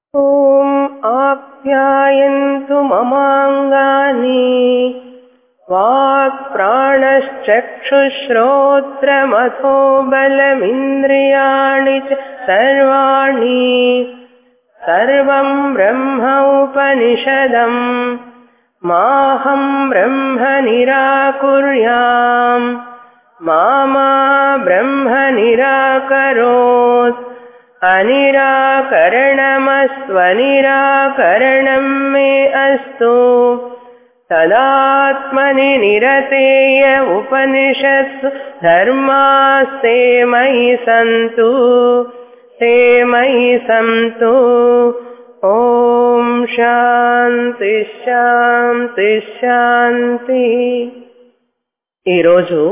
ॐ आप्यायन्तु ममाङ्गानि वाक्प्राणश्चक्षुश्रोत्रमथो बलमिन्द्रियाणि च सर्वाणि सर्वम् ब्रह्म उपनिषदम् माहम् ब्रह्म निराकुर्याम् मा मा ब्रह्म निराकरोत् अनिराकरणमस्त्वनिराकरणम् मे अस्तु तदात्मनि निरतेय उपनिषत्सु धर्मास्ते मयि सन्तु ते मयि सन्तु ॐ శాంతి శాంతి శాంతి ఈరోజు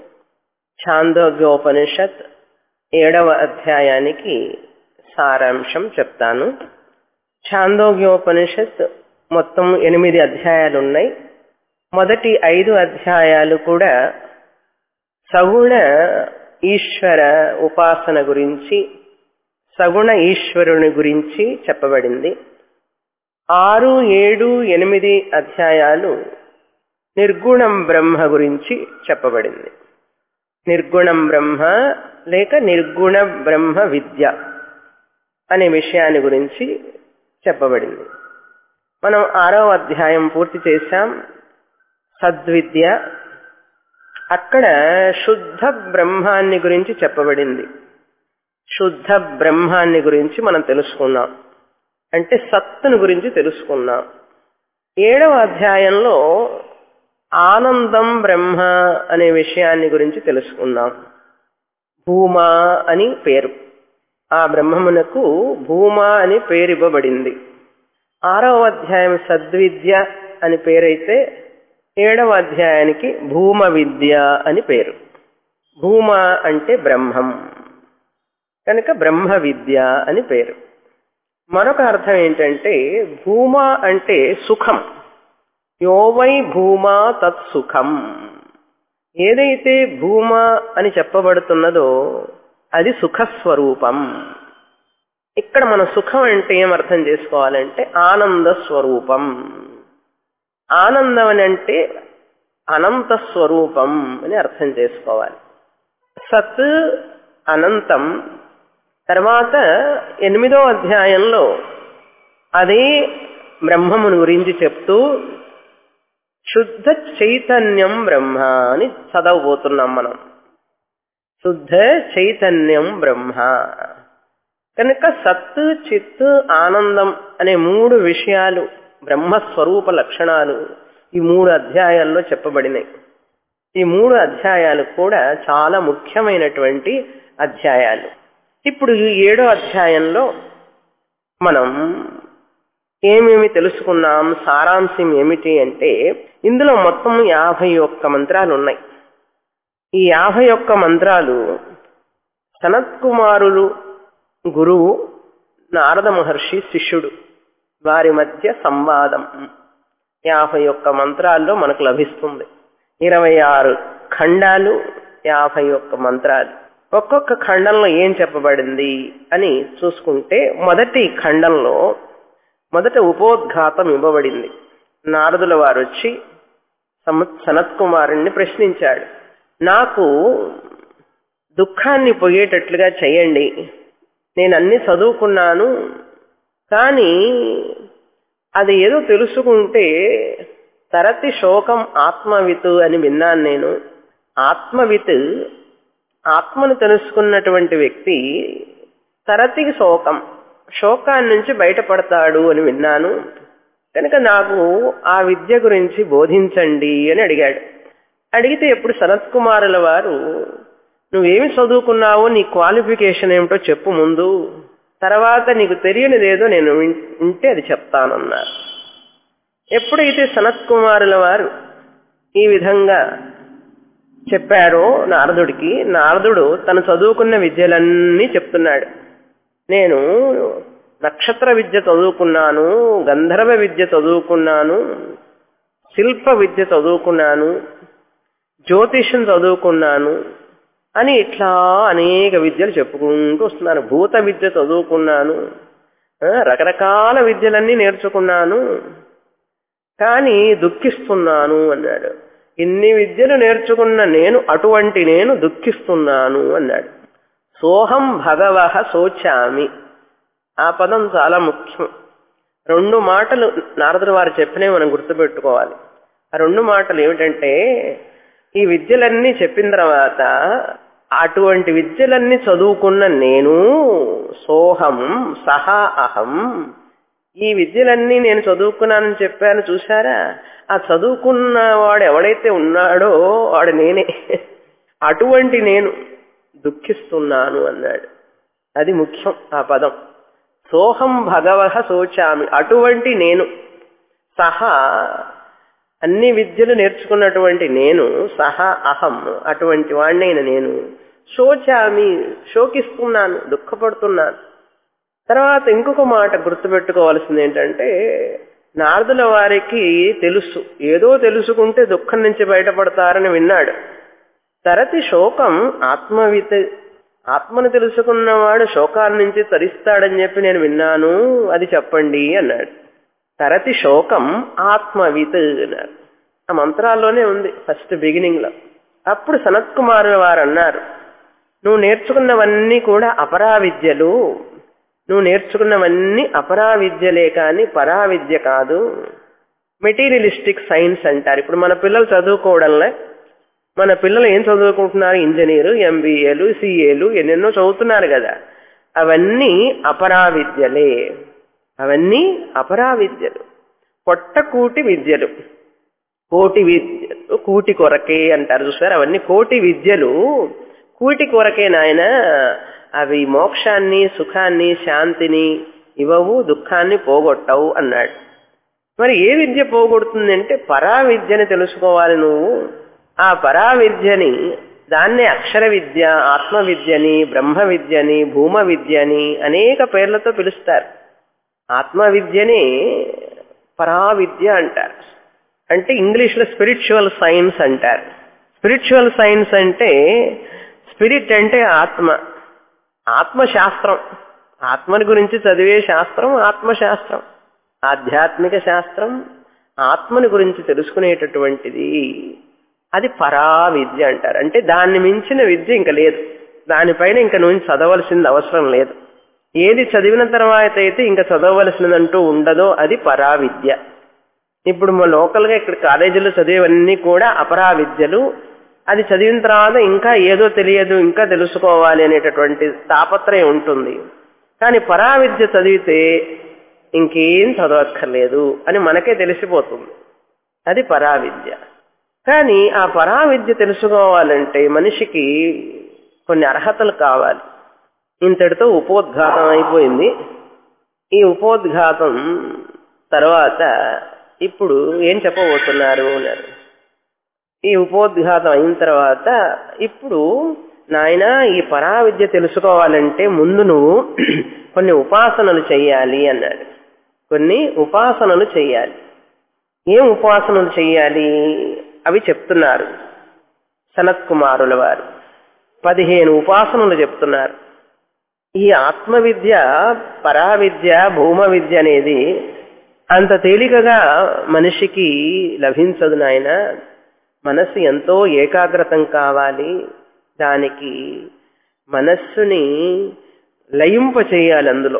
ఛాందోగ్యోపనిషత్ ఏడవ అధ్యాయానికి సారాంశం చెప్తాను ఛాందోగ్యోపనిషత్ మొత్తం ఎనిమిది అధ్యాయాలు ఉన్నాయి మొదటి ఐదు అధ్యాయాలు కూడా సగుణ ఈశ్వర ఉపాసన గురించి సగుణ ఈశ్వరుని గురించి చెప్పబడింది ఆరు ఏడు ఎనిమిది అధ్యాయాలు నిర్గుణం బ్రహ్మ గురించి చెప్పబడింది నిర్గుణం బ్రహ్మ లేక నిర్గుణ బ్రహ్మ విద్య అనే విషయాన్ని గురించి చెప్పబడింది మనం ఆరవ అధ్యాయం పూర్తి చేశాం సద్విద్య అక్కడ శుద్ధ బ్రహ్మాన్ని గురించి చెప్పబడింది శుద్ధ బ్రహ్మాన్ని గురించి మనం తెలుసుకున్నాం అంటే సత్తుని గురించి తెలుసుకున్నాం ఏడవ అధ్యాయంలో ఆనందం బ్రహ్మ అనే విషయాన్ని గురించి తెలుసుకున్నాం భూమా అని పేరు ఆ బ్రహ్మమునకు భూమా అని పేరు ఇవ్వబడింది ఆరవ అధ్యాయం సద్విద్య అని పేరైతే ఏడవ అధ్యాయానికి భూమ విద్య అని పేరు భూమ అంటే బ్రహ్మం కనుక బ్రహ్మ విద్య అని పేరు మరొక అర్థం ఏంటంటే భూమ అంటే సుఖం యోవై భూమా తత్ సుఖం ఏదైతే భూమ అని చెప్పబడుతున్నదో అది సుఖస్వరూపం ఇక్కడ మన సుఖం అంటే ఏం అర్థం చేసుకోవాలంటే ఆనంద స్వరూపం ఆనందం అని అంటే అనంత స్వరూపం అని అర్థం చేసుకోవాలి సత్ అనంతం తర్వాత ఎనిమిదో అధ్యాయంలో అదే బ్రహ్మముని గురించి చెప్తూ శుద్ధ చైతన్యం బ్రహ్మ అని చదవబోతున్నాం మనం శుద్ధ చైతన్యం బ్రహ్మ కనుక సత్ చిత్ ఆనందం అనే మూడు విషయాలు బ్రహ్మస్వరూప లక్షణాలు ఈ మూడు అధ్యాయాల్లో చెప్పబడినాయి ఈ మూడు అధ్యాయాలు కూడా చాలా ముఖ్యమైనటువంటి అధ్యాయాలు ఇప్పుడు ఈ ఏడో అధ్యాయంలో మనం ఏమేమి తెలుసుకున్నాం సారాంశం ఏమిటి అంటే ఇందులో మొత్తం యాభై ఒక్క మంత్రాలు ఉన్నాయి ఈ యాభై ఒక్క మంత్రాలు సనత్కుమారులు గురువు నారద మహర్షి శిష్యుడు వారి మధ్య సంవాదం యాభై ఒక్క మంత్రాల్లో మనకు లభిస్తుంది ఇరవై ఆరు ఖండాలు యాభై ఒక్క మంత్రాలు ఒక్కొక్క ఖండంలో ఏం చెప్పబడింది అని చూసుకుంటే మొదటి ఖండంలో మొదట ఉపోద్ఘాతం ఇవ్వబడింది నారదుల వారు వచ్చి సనత్ కుమారుణ్ణి ప్రశ్నించాడు నాకు దుఃఖాన్ని పోయేటట్లుగా చేయండి నేను అన్ని చదువుకున్నాను కానీ అది ఏదో తెలుసుకుంటే తరతి శోకం ఆత్మవిత్ అని విన్నాను నేను ఆత్మవిత్ ఆత్మను తెలుసుకున్నటువంటి వ్యక్తి తరతికి శోకం శోకాన్ని నుంచి బయటపడతాడు అని విన్నాను కనుక నాకు ఆ విద్య గురించి బోధించండి అని అడిగాడు అడిగితే ఎప్పుడు సనత్ కుమారుల వారు నువ్వేమి చదువుకున్నావో నీ క్వాలిఫికేషన్ ఏమిటో చెప్పు ముందు తర్వాత నీకు తెలియనిదేదో నేను వింటే అది చెప్తానన్నారు ఎప్పుడైతే సనత్ కుమారుల వారు ఈ విధంగా చెప్పారో నారదుడికి నారదుడు తను చదువుకున్న విద్యలన్నీ చెప్తున్నాడు నేను నక్షత్ర విద్య చదువుకున్నాను గంధర్వ విద్య చదువుకున్నాను శిల్ప విద్య చదువుకున్నాను జ్యోతిష్యం చదువుకున్నాను అని ఇట్లా అనేక విద్యలు చెప్పుకుంటూ వస్తున్నాను భూత విద్య చదువుకున్నాను ఆ, రకరకాల విద్యలన్నీ నేర్చుకున్నాను కానీ దుఃఖిస్తున్నాను అన్నాడు ఇన్ని విద్యలు నేర్చుకున్న నేను అటువంటి నేను దుఃఖిస్తున్నాను అన్నాడు సోహం భగవహ శోచామి ఆ పదం చాలా ముఖ్యం రెండు మాటలు నారదుడు వారు చెప్పినవి మనం గుర్తుపెట్టుకోవాలి ఆ రెండు మాటలు ఏమిటంటే ఈ విద్యలన్నీ చెప్పిన తర్వాత అటువంటి విద్యలన్నీ చదువుకున్న నేను సోహం సహా అహం ఈ విద్యలన్నీ నేను చదువుకున్నానని చెప్పాను చూసారా ఆ చదువుకున్న వాడు ఎవడైతే ఉన్నాడో వాడు నేనే అటువంటి నేను దుఃఖిస్తున్నాను అన్నాడు అది ముఖ్యం ఆ పదం సోహం భగవహ శోచామి అటువంటి నేను సహా అన్ని విద్యలు నేర్చుకున్నటువంటి నేను సహా అహం అటువంటి వాణ్ణైన నేను శోచామి శోకిస్తున్నాను దుఃఖపడుతున్నాను తర్వాత ఇంకొక మాట గుర్తుపెట్టుకోవాల్సింది ఏంటంటే నారదుల వారికి తెలుసు ఏదో తెలుసుకుంటే దుఃఖం నుంచి బయటపడతారని విన్నాడు తరతి శోకం ఆత్మవిత్ ఆత్మను తెలుసుకున్నవాడు శోకాల నుంచి తరిస్తాడని చెప్పి నేను విన్నాను అది చెప్పండి అన్నాడు తరతి శోకం ఆత్మవిత్ అన్నారు ఆ మంత్రాల్లోనే ఉంది ఫస్ట్ బిగినింగ్ లో అప్పుడు సనత్ కుమారుల వారు అన్నారు నువ్వు నేర్చుకున్నవన్నీ కూడా అపరావిద్యలు నువ్వు నేర్చుకున్నవన్నీ అపరావిద్యలే కాని పరావిద్య కాదు మెటీరియలిస్టిక్ సైన్స్ అంటారు ఇప్పుడు మన పిల్లలు చదువుకోవడంలో మన పిల్లలు ఏం చదువుకుంటున్నారు ఇంజనీరు ఎంబీఏలు సిఏలు ఎన్నెన్నో చదువుతున్నారు కదా అవన్నీ అపరావిద్యలే అవన్నీ అపరావిద్యలు పొట్టకూటి విద్యలు కోటి విద్యలు కూటి కొరకే అంటారు చూసారు అవన్నీ కోటి విద్యలు కూటి కొరకే నాయన అవి మోక్షాన్ని సుఖాన్ని శాంతిని ఇవ్వవు దుఃఖాన్ని పోగొట్టవు అన్నాడు మరి ఏ విద్య పోగొడుతుందంటే పరా విద్యని తెలుసుకోవాలి నువ్వు ఆ పరా విద్యని దాన్నే అక్షర విద్య ఆత్మ విద్యని బ్రహ్మ విద్యని భూమ విద్యని అనేక పేర్లతో పిలుస్తారు ఆత్మ విద్యని పరా విద్య అంటారు అంటే ఇంగ్లీష్ లో స్పిరిచువల్ సైన్స్ అంటారు స్పిరిచువల్ సైన్స్ అంటే స్పిరిట్ అంటే ఆత్మ ఆత్మశాస్త్రం ఆత్మని గురించి చదివే శాస్త్రం ఆత్మశాస్త్రం ఆధ్యాత్మిక శాస్త్రం ఆత్మని గురించి తెలుసుకునేటటువంటిది అది పరా విద్య అంటారు అంటే దాన్ని మించిన విద్య ఇంకా లేదు దానిపైన ఇంకా నువ్వు చదవలసింది అవసరం లేదు ఏది చదివిన తర్వాత అయితే ఇంకా చదవలసినదంటూ ఉండదో అది పరా విద్య ఇప్పుడు మా లోకల్ గా ఇక్కడ కాలేజీలో చదివేవన్నీ కూడా అపరా విద్యలు అది చదివిన తర్వాత ఇంకా ఏదో తెలియదు ఇంకా తెలుసుకోవాలి అనేటటువంటి తాపత్రయం ఉంటుంది కానీ పరా విద్య చదివితే ఇంకేం చదవక్కర్లేదు అని మనకే తెలిసిపోతుంది అది పరా విద్య కానీ ఆ పరా విద్య తెలుసుకోవాలంటే మనిషికి కొన్ని అర్హతలు కావాలి ఇంతటితో ఉపోద్ఘాతం అయిపోయింది ఈ ఉపోద్ఘాతం తర్వాత ఇప్పుడు ఏం చెప్పబోతున్నారు అన్నారు ఈ ఉపోద్ఘాతం అయిన తర్వాత ఇప్పుడు నాయన ఈ పరా విద్య తెలుసుకోవాలంటే ముందు నువ్వు కొన్ని ఉపాసనలు చెయ్యాలి అన్నాడు కొన్ని ఉపాసనలు చెయ్యాలి ఏం ఉపాసనలు చెయ్యాలి అవి చెప్తున్నారు సనత్ కుమారుల వారు పదిహేను ఉపాసనలు చెప్తున్నారు ఈ ఆత్మ విద్య పరా విద్య భూమ విద్య అనేది అంత తేలికగా మనిషికి లభించదు నాయన మనస్సు ఎంతో ఏకాగ్రతం కావాలి దానికి మనస్సుని లయింప చేయాలి అందులో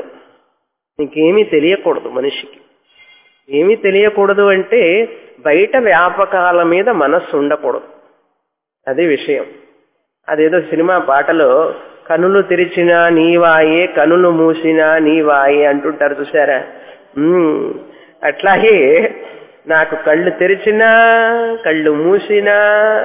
నీకేమీ తెలియకూడదు మనిషికి ఏమీ తెలియకూడదు అంటే బయట వ్యాపకాల మీద మనస్సు ఉండకూడదు అది విషయం అదేదో సినిమా పాటలో కనులు తెరిచినా నీవాయే కనులు మూసినా నీవాయే అంటుంటారు చూసారా ఉమ్, అట్లాగే నాకు కళ్ళు తెరిచినా కళ్ళు మూసినా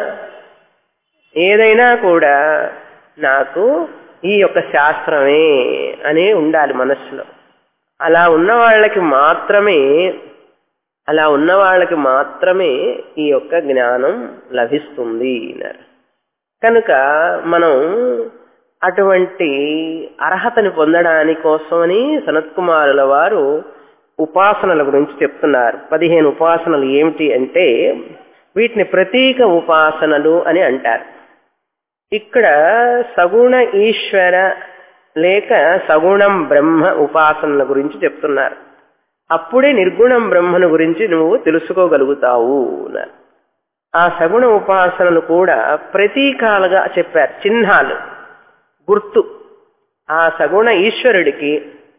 ఏదైనా కూడా నాకు ఈ యొక్క శాస్త్రమే అనే ఉండాలి మనస్సులో అలా ఉన్న వాళ్ళకి మాత్రమే అలా ఉన్న వాళ్ళకి మాత్రమే ఈ యొక్క జ్ఞానం లభిస్తుంది అన్నారు కనుక మనం అటువంటి అర్హతని పొందడానికి కోసమని సనత్ కుమారుల వారు ఉపాసనల గురించి చెప్తున్నారు పదిహేను ఉపాసనలు ఏమిటి అంటే వీటిని ప్రతీక ఉపాసనలు అని అంటారు ఇక్కడ సగుణ ఈశ్వర లేక సగుణం బ్రహ్మ ఉపాసనల గురించి చెప్తున్నారు అప్పుడే నిర్గుణం బ్రహ్మను గురించి నువ్వు తెలుసుకోగలుగుతావు అన్నారు ఆ సగుణ ఉపాసనలు కూడా ప్రతీకాలుగా చెప్పారు చిహ్నాలు గుర్తు ఆ సగుణ ఈశ్వరుడికి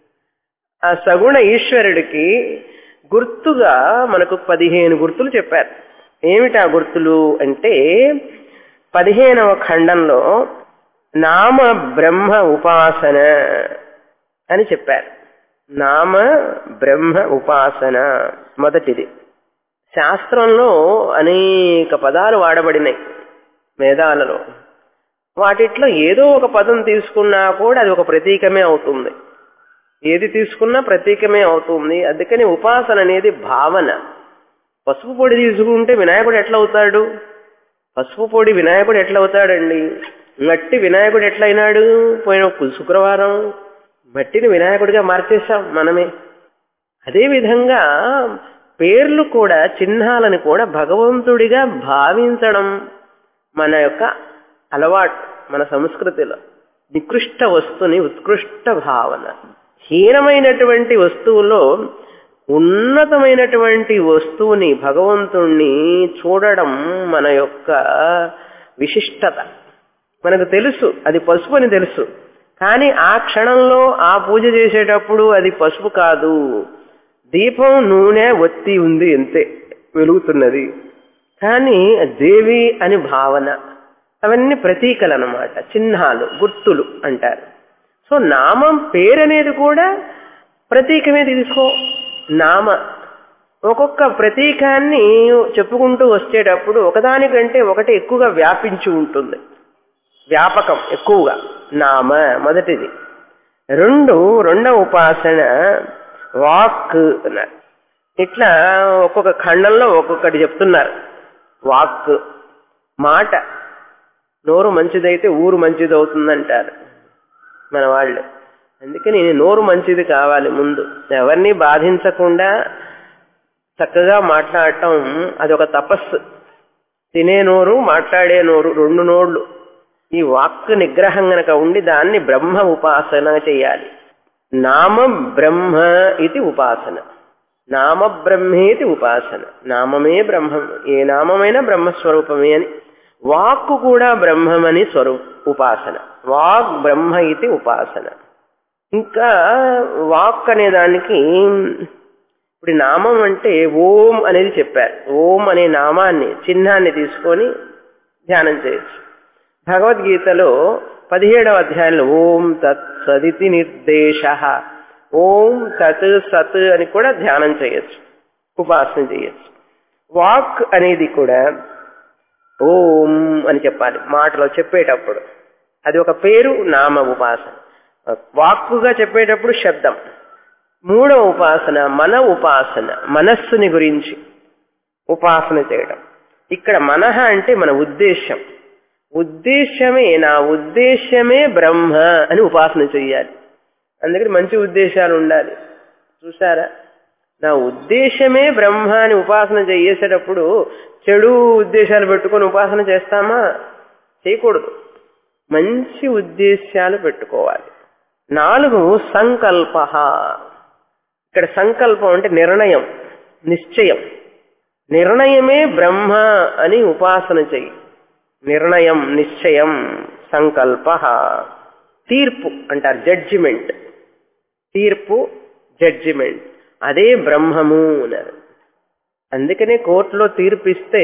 ఆ సగుణ ఈశ్వరుడికి గుర్తుగా మనకు పదిహేను గుర్తులు చెప్పారు ఏమిటి ఆ గుర్తులు అంటే పదిహేనవ ఖండంలో నామ బ్రహ్మ ఉపాసన అని చెప్పారు నామ బ్రహ్మ ఉపాసన మొదటిది శాస్త్రంలో అనేక పదాలు వాడబడినాయి వేదాలలో వాటిట్లో ఏదో ఒక పదం తీసుకున్నా కూడా అది ఒక ప్రతీకమే అవుతుంది ఏది తీసుకున్నా ప్రతీకమే అవుతుంది అందుకని ఉపాసన అనేది భావన పసుపు పొడి తీసుకుంటే వినాయకుడు ఎట్లా అవుతాడు పసుపు పొడి వినాయకుడు ఎట్లా అవుతాడండి మట్టి వినాయకుడు ఎట్లయినాడు పోయిన శుక్రవారం మట్టిని వినాయకుడిగా మార్చేశాం మనమే అదేవిధంగా పేర్లు కూడా చిహ్నాలను కూడా భగవంతుడిగా భావించడం మన యొక్క అలవాటు మన సంస్కృతిలో నికృష్ట వస్తుని ఉత్కృష్ట భావన హీనమైనటువంటి వస్తువులో ఉన్నతమైనటువంటి వస్తువుని భగవంతుణ్ణి చూడడం మన యొక్క విశిష్టత మనకు తెలుసు అది పసుపు అని తెలుసు కానీ ఆ క్షణంలో ఆ పూజ చేసేటప్పుడు అది పసుపు కాదు దీపం నూనె ఒత్తి ఉంది అంతే వెలుగుతున్నది కానీ దేవి అని భావన అవన్నీ ప్రతీకలు అన్నమాట చిహ్నాలు గుర్తులు అంటారు సో నామం పేరు అనేది కూడా ప్రతీకమే తీసుకో నామ ఒక్కొక్క ప్రతీకాన్ని చెప్పుకుంటూ వచ్చేటప్పుడు ఒకదానికంటే ఒకటి ఎక్కువగా వ్యాపించి ఉంటుంది వ్యాపకం ఎక్కువగా నామ మొదటిది రెండు రెండవ ఉపాసన వాక్ అన్నారు ఇట్లా ఒక్కొక్క ఖండంలో ఒక్కొక్కటి చెప్తున్నారు వాక్ మాట నోరు మంచిదైతే ఊరు మంచిది అవుతుందంటారు మన వాళ్ళు అందుకని నోరు మంచిది కావాలి ముందు ఎవరిని బాధించకుండా చక్కగా మాట్లాడటం అది ఒక తపస్సు తినే నోరు మాట్లాడే నోరు రెండు నోళ్ళు ఈ వాక్ నిగ్రహం గనక ఉండి దాన్ని బ్రహ్మ ఉపాసన చేయాలి నామ బ్రహ్మ ఇది ఉపాసన నామ బ్రహ్మేతి ఉపాసన నామమే బ్రహ్మం ఏ నామమైనా బ్రహ్మస్వరూపమే అని వాక్కు కూడా బ్రహ్మమని స్వరూ ఉపాసన వాక్ బ్రహ్మ ఇది ఉపాసన ఇంకా వాక్ అనే దానికి ఇప్పుడు నామం అంటే ఓం అనేది చెప్పారు ఓం అనే నామాన్ని చిహ్నాన్ని తీసుకొని ధ్యానం చేయొచ్చు భగవద్గీతలో పదిహేడవ అధ్యాయంలో ఓం తత్ సదితి నిర్దేశ ఓం తత్ సత్ అని కూడా ధ్యానం చేయొచ్చు ఉపాసన చేయొచ్చు వాక్ అనేది కూడా ఓం అని చెప్పాలి మాటలో చెప్పేటప్పుడు అది ఒక పేరు నామ ఉపాసన వాక్కుగా చెప్పేటప్పుడు శబ్దం మూడవ ఉపాసన మన ఉపాసన మనస్సుని గురించి ఉపాసన చేయడం ఇక్కడ మనహ అంటే మన ఉద్దేశం ఉద్దేశమే నా ఉద్దేశమే బ్రహ్మ అని ఉపాసన చెయ్యాలి అందుకని మంచి ఉద్దేశాలు ఉండాలి చూసారా నా ఉద్దేశమే బ్రహ్మ అని ఉపాసన చేసేటప్పుడు చెడు ఉద్దేశాలు పెట్టుకొని ఉపాసన చేస్తామా చేయకూడదు మంచి ఉద్దేశాలు పెట్టుకోవాలి నాలుగు సంకల్ప ఇక్కడ సంకల్పం అంటే నిర్ణయం నిశ్చయం నిర్ణయమే బ్రహ్మ అని ఉపాసన చెయ్యి నిర్ణయం నిశ్చయం సంకల్ప తీర్పు అంటారు జడ్జిమెంట్ తీర్పు జడ్జిమెంట్ అదే బ్రహ్మము అన్నారు అందుకనే కోర్టులో తీర్పు ఇస్తే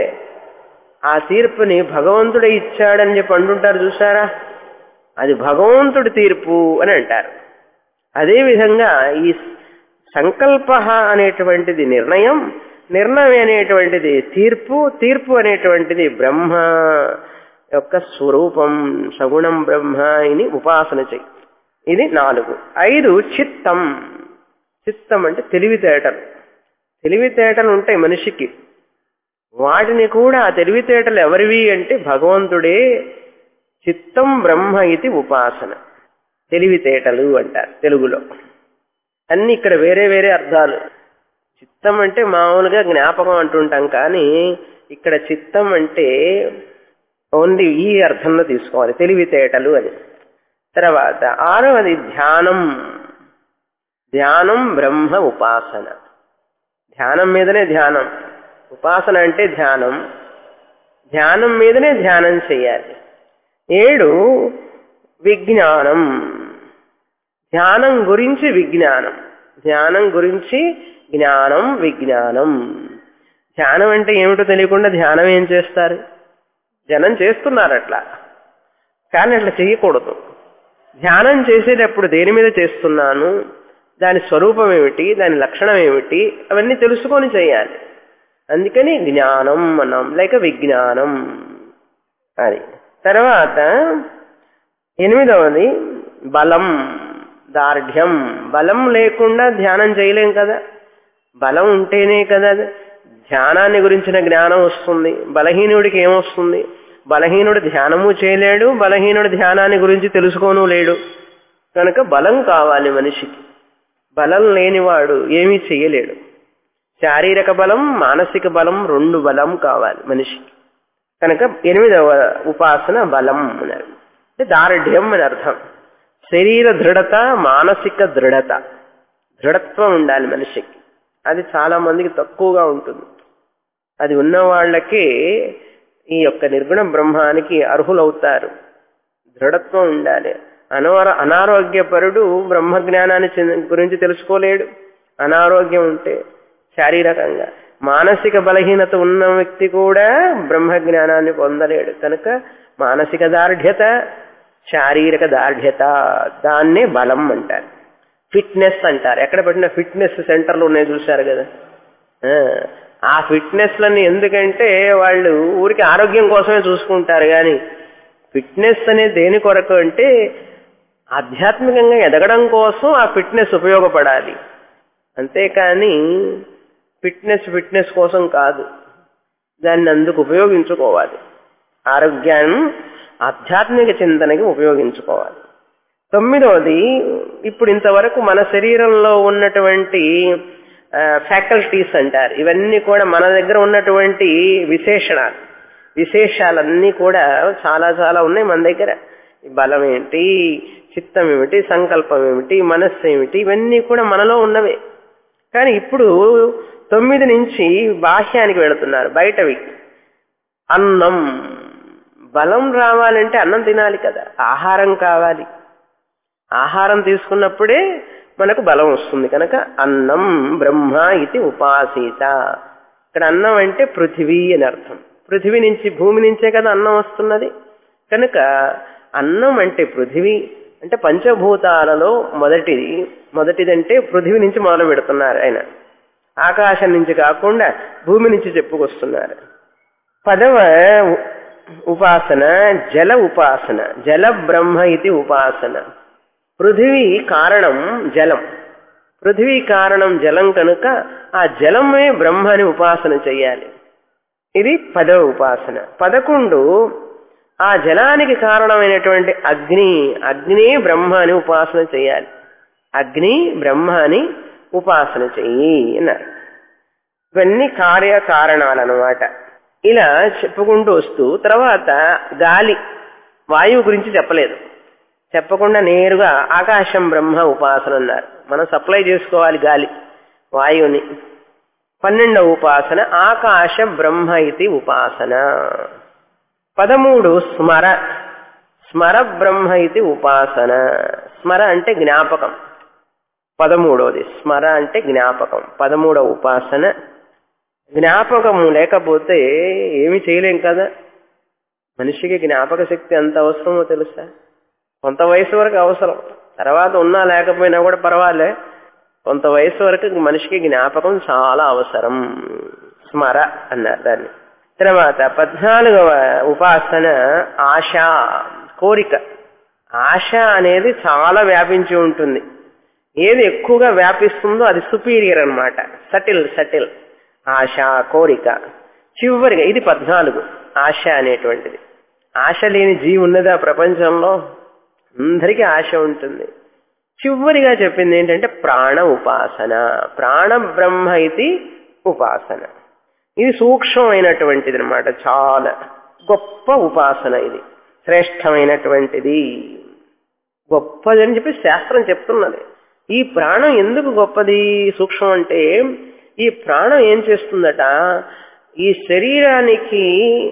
ఆ తీర్పుని భగవంతుడే ఇచ్చాడని చెప్పి అంటుంటారు చూసారా అది భగవంతుడి తీర్పు అని అంటారు అదేవిధంగా ఈ సంకల్ప అనేటువంటిది నిర్ణయం నిర్ణయం అనేటువంటిది తీర్పు తీర్పు అనేటువంటిది బ్రహ్మ యొక్క స్వరూపం సగుణం బ్రహ్మ అని ఉపాసన చెయ్యి ఇది నాలుగు ఐదు చిత్తం చిత్తం అంటే తెలివితేటలు తెలివితేటలు ఉంటాయి మనిషికి వాటిని కూడా ఆ తెలివితేటలు ఎవరివి అంటే భగవంతుడే చిత్తం బ్రహ్మ ఇది ఉపాసన తెలివితేటలు అంటారు తెలుగులో అన్ని ఇక్కడ వేరే వేరే అర్థాలు చిత్తం అంటే మామూలుగా జ్ఞాపకం అంటుంటాం కానీ ఇక్కడ చిత్తం అంటే ఓన్లీ ఈ అర్థంలో తీసుకోవాలి తెలివితేటలు అని తర్వాత ఆరవది ధ్యానం ధ్యానం బ్రహ్మ ఉపాసన ధ్యానం మీదనే ధ్యానం ఉపాసన అంటే ధ్యానం ధ్యానం మీదనే ధ్యానం చేయాలి ఏడు విజ్ఞానం ధ్యానం గురించి విజ్ఞానం ధ్యానం గురించి జ్ఞానం విజ్ఞానం ధ్యానం అంటే ఏమిటో తెలియకుండా ధ్యానం ఏం చేస్తారు జనం చేస్తున్నారు అట్లా కానీ అట్లా చేయకూడదు ధ్యానం చేసేటప్పుడు దేని మీద చేస్తున్నాను దాని స్వరూపం ఏమిటి దాని లక్షణం ఏమిటి అవన్నీ తెలుసుకొని చేయాలి అందుకని జ్ఞానం అన్నాం లేక విజ్ఞానం అది తర్వాత ఎనిమిదవది బలం దార్ఢ్యం బలం లేకుండా ధ్యానం చేయలేం కదా బలం ఉంటేనే కదా ధ్యానాన్ని గురించిన జ్ఞానం వస్తుంది బలహీనుడికి ఏమొస్తుంది బలహీనుడు ధ్యానము చేయలేడు బలహీనుడు ధ్యానాన్ని గురించి తెలుసుకోను లేడు కనుక బలం కావాలి మనిషికి బలం లేనివాడు ఏమీ చెయ్యలేడు శారీరక బలం మానసిక బలం రెండు బలం కావాలి మనిషికి కనుక ఎనిమిదవ ఉపాసన బలం అన్నారు అంటే దారుఢ్యం అని అర్థం శరీర దృఢత మానసిక దృఢత దృఢత్వం ఉండాలి మనిషికి అది చాలా మందికి తక్కువగా ఉంటుంది అది ఉన్న వాళ్ళకే ఈ యొక్క నిర్గుణ బ్రహ్మానికి అర్హులవుతారు దృఢత్వం ఉండాలి అనవర అనారోగ్యపరుడు బ్రహ్మ జ్ఞానాన్ని గురించి తెలుసుకోలేడు అనారోగ్యం ఉంటే శారీరకంగా మానసిక బలహీనత ఉన్న వ్యక్తి కూడా బ్రహ్మ జ్ఞానాన్ని పొందలేడు కనుక మానసిక దార్ఢ్యత శారీరక దార్ఢ్యత దాన్నే బలం అంటారు ఫిట్నెస్ అంటారు ఎక్కడ పెట్టిన ఫిట్నెస్ సెంటర్లు ఉన్నాయి చూశారు కదా ఆ ఫిట్నెస్లని ఎందుకంటే వాళ్ళు ఊరికి ఆరోగ్యం కోసమే చూసుకుంటారు కానీ ఫిట్నెస్ అనేది దేని కొరకు అంటే ఆధ్యాత్మికంగా ఎదగడం కోసం ఆ ఫిట్నెస్ ఉపయోగపడాలి అంతేకాని ఫిట్నెస్ ఫిట్నెస్ కోసం కాదు దాన్ని అందుకు ఉపయోగించుకోవాలి ఆరోగ్యాన్ని ఆధ్యాత్మిక చింతనకి ఉపయోగించుకోవాలి తొమ్మిదవది ఇప్పుడు ఇంతవరకు మన శరీరంలో ఉన్నటువంటి ఫ్యాకల్టీస్ అంటారు ఇవన్నీ కూడా మన దగ్గర ఉన్నటువంటి విశేషణాలు విశేషాలన్నీ కూడా చాలా చాలా ఉన్నాయి మన దగ్గర బలం ఏమిటి చిత్తం ఏమిటి సంకల్పం ఏమిటి మనస్సు ఏమిటి ఇవన్నీ కూడా మనలో ఉన్నవే కానీ ఇప్పుడు తొమ్మిది నుంచి బాహ్యానికి వెళుతున్నారు బయటవి అన్నం బలం రావాలంటే అన్నం తినాలి కదా ఆహారం కావాలి ఆహారం తీసుకున్నప్పుడే మనకు బలం వస్తుంది కనుక అన్నం బ్రహ్మ ఇది ఉపాసీత ఇక్కడ అన్నం అంటే పృథివీ అని అర్థం పృథివీ నుంచి భూమి నుంచే కదా అన్నం వస్తున్నది కనుక అన్నం అంటే పృథివీ అంటే పంచభూతాలలో మొదటిది మొదటిదంటే పృథివీ నుంచి మొదలు పెడుతున్నారు ఆయన ఆకాశం నుంచి కాకుండా భూమి నుంచి చెప్పుకొస్తున్నారు పదవ ఉపాసన జల ఉపాసన జల బ్రహ్మ ఇది ఉపాసన పృథివీ కారణం జలం పృథివీ కారణం జలం కనుక ఆ జలమే బ్రహ్మని ఉపాసన చెయ్యాలి ఇది పదవ ఉపాసన పదకొండు ఆ జలానికి కారణమైనటువంటి అగ్ని అగ్ని బ్రహ్మ అని ఉపాసన చేయాలి అగ్ని బ్రహ్మ అని ఉపాసన చెయ్యి అన్నారు ఇవన్నీ కార్యకారణాలు అనమాట ఇలా చెప్పుకుంటూ వస్తూ తర్వాత గాలి వాయువు గురించి చెప్పలేదు చెప్పకుండా నేరుగా ఆకాశం బ్రహ్మ ఉపాసన అన్నారు మనం సప్లై చేసుకోవాలి గాలి వాయువుని పన్నెండవ ఉపాసన ఆకాశ బ్రహ్మ ఇది ఉపాసన పదమూడు స్మర స్మర బ్రహ్మ ఇది ఉపాసన స్మర అంటే జ్ఞాపకం పదమూడవది స్మర అంటే జ్ఞాపకం పదమూడవ ఉపాసన జ్ఞాపకము లేకపోతే ఏమి చేయలేం కదా మనిషికి జ్ఞాపక శక్తి ఎంత అవసరమో తెలుసా కొంత వయసు వరకు అవసరం తర్వాత ఉన్నా లేకపోయినా కూడా పర్వాలే కొంత వయసు వరకు మనిషికి జ్ఞాపకం చాలా అవసరం స్మర అన్నారు దాన్ని తర్వాత పద్నాలుగవ ఉపాసన ఆశ కోరిక ఆశ అనేది చాలా వ్యాపించి ఉంటుంది ఏది ఎక్కువగా వ్యాపిస్తుందో అది సుపీరియర్ అనమాట సటిల్ సటిల్ ఆశ కోరిక చివరిగా ఇది పద్నాలుగు ఆశ అనేటువంటిది ఆశ లేని జీవి ఉన్నదా ప్రపంచంలో అందరికీ ఆశ ఉంటుంది చివరిగా చెప్పింది ఏంటంటే ప్రాణ ఉపాసన ప్రాణ బ్రహ్మ ఇది ఉపాసన ఇది సూక్ష్మమైనటువంటిది అనమాట చాలా గొప్ప ఉపాసన ఇది శ్రేష్టమైనటువంటిది గొప్పది అని చెప్పి శాస్త్రం చెప్తున్నది ఈ ప్రాణం ఎందుకు గొప్పది సూక్ష్మం అంటే ఈ ప్రాణం ఏం చేస్తుందట ఈ శరీరానికి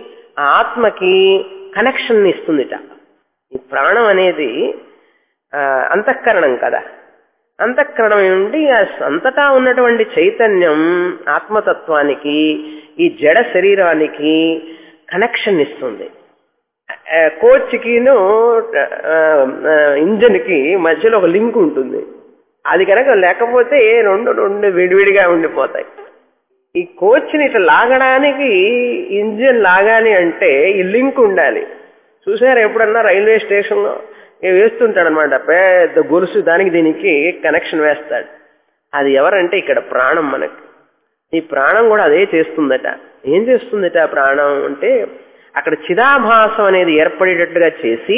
ఆత్మకి కనెక్షన్ ఇస్తుందిట ఈ ప్రాణం అనేది ఆ, అంతఃకరణం కదా అంతఃకరణం నుండి ఆ అంతటా ఉన్నటువంటి చైతన్యం ఆత్మతత్వానికి ఈ జడ శరీరానికి కనెక్షన్ ఇస్తుంది ఆ, కోచ్కిను ఆ, ఆ, ఇంజన్కి మధ్యలో ఒక లింక్ ఉంటుంది అది కనుక లేకపోతే రెండు రెండు విడివిడిగా ఉండిపోతాయి ఈ కోచ్ని ఇట్లా లాగడానికి ఇంజిన్ లాగాలి అంటే ఈ లింక్ ఉండాలి చూసారా ఎప్పుడన్నా రైల్వే స్టేషన్లో వేస్తుంటాడు అనమాట పెద్ద గొలుసు దానికి దీనికి కనెక్షన్ వేస్తాడు అది ఎవరంటే ఇక్కడ ప్రాణం మనకి ఈ ప్రాణం కూడా అదే చేస్తుందట ఏం చేస్తుందట ఆ ప్రాణం అంటే అక్కడ చిదాభాసం అనేది ఏర్పడేటట్టుగా చేసి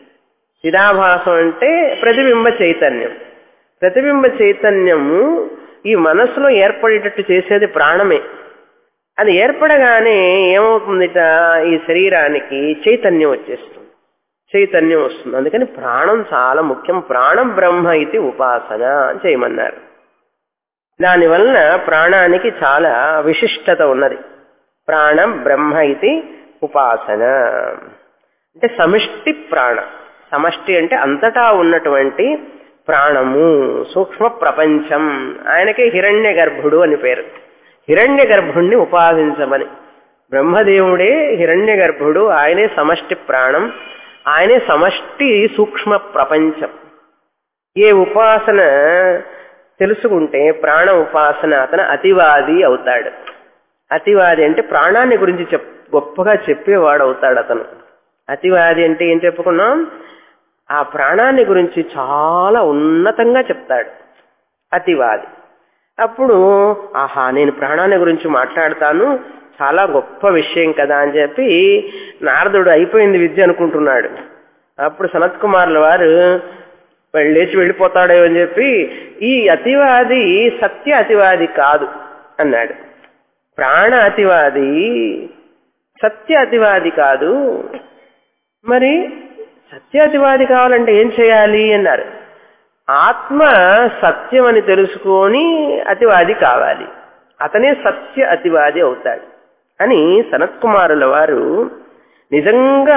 చిదాభాసం అంటే ప్రతిబింబ చైతన్యం ప్రతిబింబ చైతన్యము ఈ మనసులో ఏర్పడేటట్టు చేసేది ప్రాణమే అది ఏర్పడగానే ఏమవుతుందిట ఈ శరీరానికి చైతన్యం వచ్చేస్తుంది చైతన్యం వస్తుంది అందుకని ప్రాణం చాలా ముఖ్యం ప్రాణం బ్రహ్మ ఇది ఉపాసన అని చేయమన్నారు దానివలన ప్రాణానికి చాలా విశిష్టత ఉన్నది ప్రాణం బ్రహ్మ ఇది ఉపాసన అంటే సమిష్టి ప్రాణ సమష్టి అంటే అంతటా ఉన్నటువంటి ప్రాణము సూక్ష్మ ప్రపంచం ఆయనకే హిరణ్య గర్భుడు అని పేరు హిరణ్య గర్భుణ్ణి ఉపాసించమని బ్రహ్మదేవుడే హిరణ్య గర్భుడు ఆయనే సమష్టి ప్రాణం ఆయనే సమష్టి సూక్ష్మ ప్రపంచం ఏ ఉపాసన తెలుసుకుంటే ప్రాణ ఉపాసన అతను అతివాది అవుతాడు అతివాది అంటే ప్రాణాన్ని గురించి చెప్ గొప్పగా చెప్పేవాడు అవుతాడు అతను అతివాది అంటే ఏం చెప్పుకున్నాం ఆ ప్రాణాన్ని గురించి చాలా ఉన్నతంగా చెప్తాడు అతివాది అప్పుడు ఆహా నేను ప్రాణాన్ని గురించి మాట్లాడతాను చాలా గొప్ప విషయం కదా అని చెప్పి నారదుడు అయిపోయింది విద్య అనుకుంటున్నాడు అప్పుడు సనత్ కుమార్ల వారు వాళ్ళు లేచి వెళ్ళిపోతాడో అని చెప్పి ఈ అతివాది సత్య అతివాది కాదు అన్నాడు ప్రాణ అతివాది సత్య అతివాది కాదు మరి సత్యాతివాది కావాలంటే ఏం చేయాలి అన్నారు ఆత్మ సత్యం అని తెలుసుకొని అతివాది కావాలి అతనే సత్య అతివాది అవుతాడు అని సనత్కుమారుల వారు నిజంగా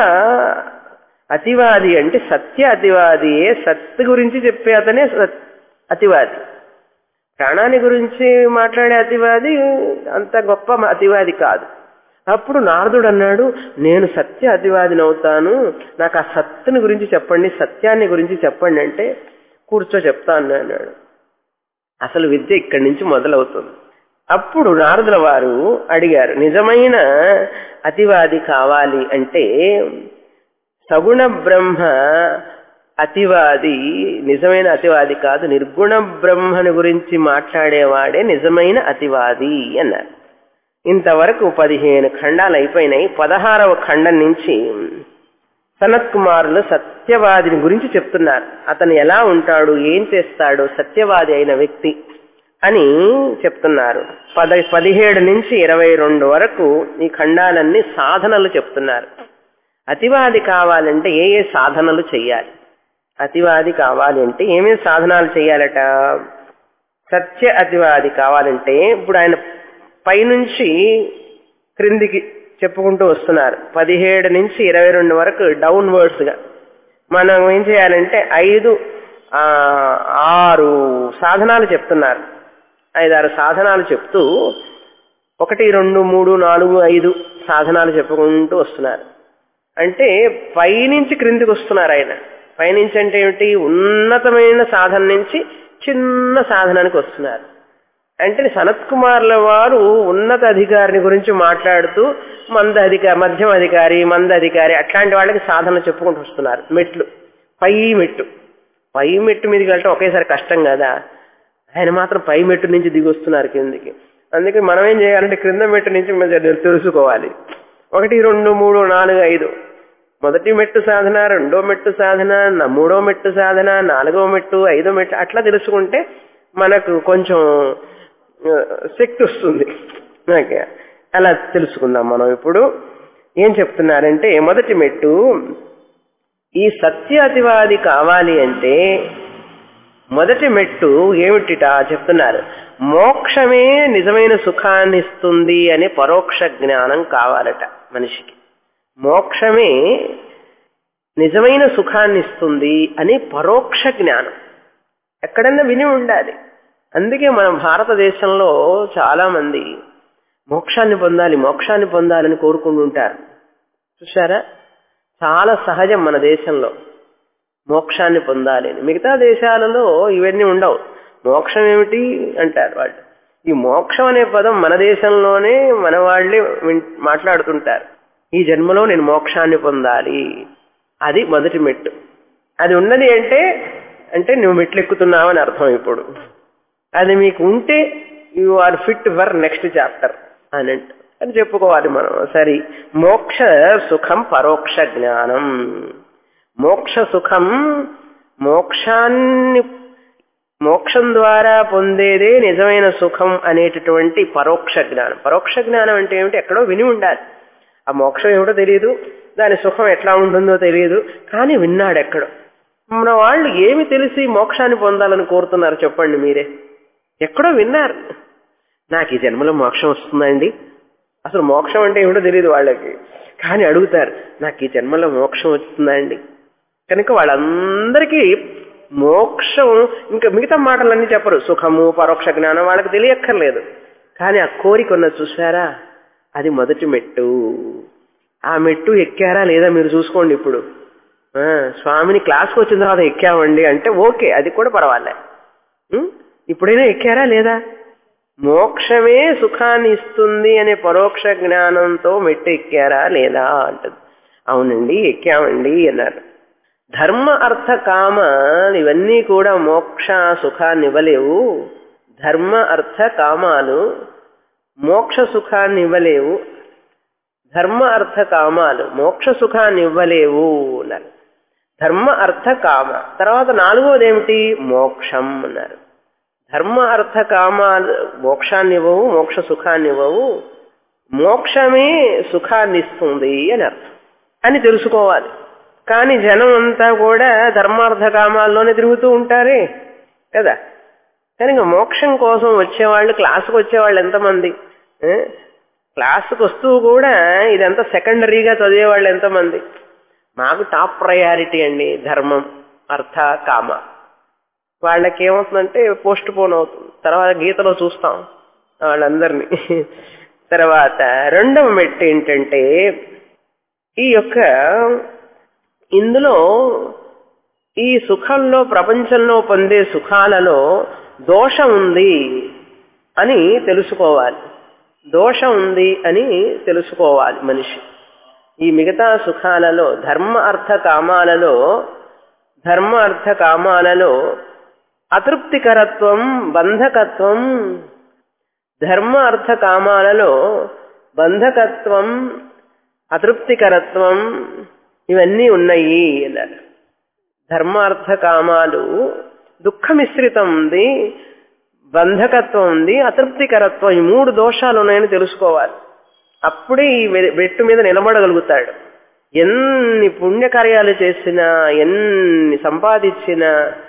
అతివాది అంటే సత్య అతివాదియే సత్ గురించి చెప్పే అతనే సత్- అతివాది ప్రాణాన్ని గురించి మాట్లాడే అతివాది అంత గొప్ప అతివాది కాదు అప్పుడు నారదుడు అన్నాడు నేను సత్య అతివాదిని అవుతాను నాకు ఆ సత్తుని గురించి చెప్పండి సత్యాన్ని గురించి చెప్పండి అంటే కూర్చో చెప్తాను అన్నాడు అసలు విద్య ఇక్కడి నుంచి మొదలవుతుంది అప్పుడు నారదుల వారు అడిగారు నిజమైన అతివాది కావాలి అంటే సగుణ బ్రహ్మ అతివాది నిజమైన అతివాది కాదు నిర్గుణ బ్రహ్మని గురించి మాట్లాడేవాడే నిజమైన అతివాది అన్నారు ఇంతవరకు పదిహేను ఖండాలు అయిపోయినాయి పదహారవ ఖండం నుంచి సనత్ కుమారులు సత్యవాదిని గురించి చెప్తున్నారు అతను ఎలా ఉంటాడు ఏం చేస్తాడు సత్యవాది అయిన వ్యక్తి అని చెప్తున్నారు పద పదిహేడు నుంచి ఇరవై రెండు వరకు ఈ ఖండాలన్నీ సాధనలు చెప్తున్నారు అతివాది కావాలంటే ఏ ఏ సాధనలు చెయ్యాలి అతివాది కావాలి అంటే ఏమేమి సాధనాలు చేయాలట సత్య అతివాది కావాలంటే ఇప్పుడు ఆయన పైనుంచి క్రిందికి చెప్పుకుంటూ వస్తున్నారు పదిహేడు నుంచి ఇరవై రెండు వరకు డౌన్ వర్డ్స్ గా మనం ఏం చేయాలంటే ఐదు ఆ, ఆరు సాధనాలు చెప్తున్నారు ఐదారు సాధనాలు చెప్తూ ఒకటి రెండు మూడు నాలుగు ఐదు సాధనాలు చెప్పుకుంటూ వస్తున్నారు అంటే పైనుంచి క్రిందికి వస్తున్నారు ఆయన పైనుంచి అంటే ఏమిటి ఉన్నతమైన సాధన నుంచి చిన్న సాధనానికి వస్తున్నారు అంటే సనత్ కుమార్ల వారు ఉన్నత అధికారిని గురించి మాట్లాడుతూ మంద అధికారి మధ్యమ అధికారి మంద అధికారి అట్లాంటి వాళ్ళకి సాధన చెప్పుకుంటూ వస్తున్నారు మెట్లు పై మెట్టు పై మెట్టు మీదకి వెళ్ళటం ఒకేసారి కష్టం కదా ఆయన మాత్రం పై మెట్టు నుంచి దిగి వస్తున్నారు కిందికి అందుకే మనం ఏం చేయాలంటే క్రింద మెట్టు నుంచి మనం తెలుసుకోవాలి ఒకటి రెండు మూడు నాలుగు ఐదు మొదటి మెట్టు సాధన రెండో మెట్టు సాధన న- మూడో మెట్టు సాధన నాలుగో మెట్టు ఐదో మెట్టు అట్లా తెలుసుకుంటే మనకు కొంచెం ఆ, శక్తి వస్తుంది ఓకే అలా తెలుసుకుందాం మనం ఇప్పుడు ఏం చెప్తున్నారంటే మొదటి మెట్టు ఈ సత్యాతివాది కావాలి అంటే మొదటి మెట్టు ఏమిటిట చెప్తున్నారు మోక్షమే నిజమైన సుఖాన్ని ఇస్తుంది అనే పరోక్ష జ్ఞానం కావాలట మనిషికి మోక్షమే నిజమైన సుఖాన్ని ఇస్తుంది అని పరోక్ష జ్ఞానం ఎక్కడన్నా విని ఉండాలి అందుకే మన భారతదేశంలో చాలా మంది మోక్షాన్ని పొందాలి మోక్షాన్ని పొందాలని కోరుకుంటుంటారు చూసారా చాలా సహజం మన దేశంలో మోక్షాన్ని పొందాలి అని మిగతా దేశాలలో ఇవన్నీ ఉండవు మోక్షం ఏమిటి అంటారు వాళ్ళు ఈ మోక్షం అనే పదం మన దేశంలోనే మన వాళ్ళే విన్- మాట్లాడుతుంటారు ఈ జన్మలో నేను మోక్షాన్ని పొందాలి అది మొదటి మెట్టు అది ఉన్నది అంటే అంటే నువ్వు మెట్లు ఎక్కుతున్నావు అని అర్థం ఇప్పుడు అది మీకు ఉంటే you are fit for next chapter అని అంట అని చెప్పుకోవాలి మనం సరే మోక్ష సుఖం పరోక్ష జ్ఞానం మోక్ష సుఖం మోక్షాన్ని మోక్షం ద్వారా పొందేదే నిజమైన సుఖం అనేటటువంటి పరోక్ష జ్ఞానం పరోక్ష జ్ఞానం అంటే ఏమిటి ఎక్కడో విని ఉండాలి ఆ మోక్షం ఏమిటో తెలియదు దాని సుఖం ఎట్లా ఉంటుందో తెలియదు కానీ విన్నాడు ఎక్కడో మన వాళ్ళు ఏమి తెలిసి మోక్షాన్ని పొందాలని కోరుతున్నారు చెప్పండి మీరే ఎక్కడో విన్నారు నాకు ఈ జన్మలో మోక్షం వస్తుందండి అసలు మోక్షం అంటే ఏమిటో తెలియదు వాళ్ళకి కానీ అడుగుతారు నాకు ఈ జన్మలో మోక్షం వస్తుందండి కనుక వాళ్ళందరికీ మోక్షం ఇంకా మిగతా మాటలన్నీ చెప్పరు సుఖము పరోక్ష జ్ఞానం వాళ్ళకి తెలియక్కర్లేదు కానీ ఆ కోరిక ఉన్నది చూసారా అది మొదటి మెట్టు ఆ మెట్టు ఎక్కారా లేదా మీరు చూసుకోండి ఇప్పుడు ఆ, స్వామిని క్లాస్కి వచ్చిన తర్వాత ఎక్కామండి అంటే ఓకే అది కూడా పర్వాలే ఉం? ఇప్పుడైనా ఎక్కారా లేదా మోక్షమే సుఖాన్ని ఇస్తుంది అనే పరోక్ష జ్ఞానంతో మెట్టు ఎక్కారా లేదా అంటది అవునండి ఎక్కామండి అన్నారు ధర్మ అర్థ కామ ఇవన్నీ కూడా మోక్ష సుఖాన్ని ఇవ్వలేవు ధర్మ అర్థ కామాలు మోక్ష సుఖాన్ని ఇవ్వలేవు ధర్మ అర్థ కామాలు మోక్ష సుఖాన్ని ఇవ్వలేవు అన్నారు ధర్మ అర్థ కామ తర్వాత నాలుగోది ఏమిటి మోక్షం అన్నారు ధర్మ అర్థ కామాలు మోక్షాన్ని ఇవ్వవు మోక్ష సుఖాన్ని ఇవ్వవు మోక్షమే సుఖాన్ని ఇస్తుంది అని అర్థం అని తెలుసుకోవాలి కానీ జనం అంతా కూడా ధర్మార్థ కామాల్లోనే తిరుగుతూ ఉంటారే కదా కనుక మోక్షం కోసం వచ్చేవాళ్ళు క్లాసుకు వచ్చేవాళ్ళు ఎంతమంది ఏ? క్లాసుకు వస్తూ కూడా ఇదంతా సెకండరీగా చదివేవాళ్ళు ఎంతమంది మాకు టాప్ ప్రయారిటీ అండి ధర్మం అర్థ కామ వాళ్ళకి ఏమవుతుందంటే పోస్ట్ పోన్ అవుతుంది తర్వాత గీతలో చూస్తాం వాళ్ళందరినీ తర్వాత రెండవ మెట్టు ఏంటంటే ఈ యొక్క ఇందులో ఈ సుఖంలో ప్రపంచంలో పొందే సుఖాలలో దోషం ఉంది అని తెలుసుకోవాలి దోషం ఉంది అని తెలుసుకోవాలి మనిషి ఈ మిగతా సుఖాలలో ధర్మ అర్థ కామాలలో ధర్మ అర్థ కామాలలో అతృప్తికరత్వం బంధకత్వం ధర్మ అర్థ కామాలలో బంధకత్వం అతృప్తికరత్వం ఇవన్నీ ఉన్నాయి అన్నారు ధర్మార్థ కామాలు దుఃఖ మిశ్రితం ఉంది బంధకత్వం ఉంది అతృప్తికరత్వం ఈ మూడు దోషాలు ఉన్నాయని తెలుసుకోవాలి అప్పుడే ఈ వె- వెట్టు మీద నిలబడగలుగుతాడు ఎన్ని పుణ్యకార్యాలు చేసినా ఎన్ని సంపాదించినా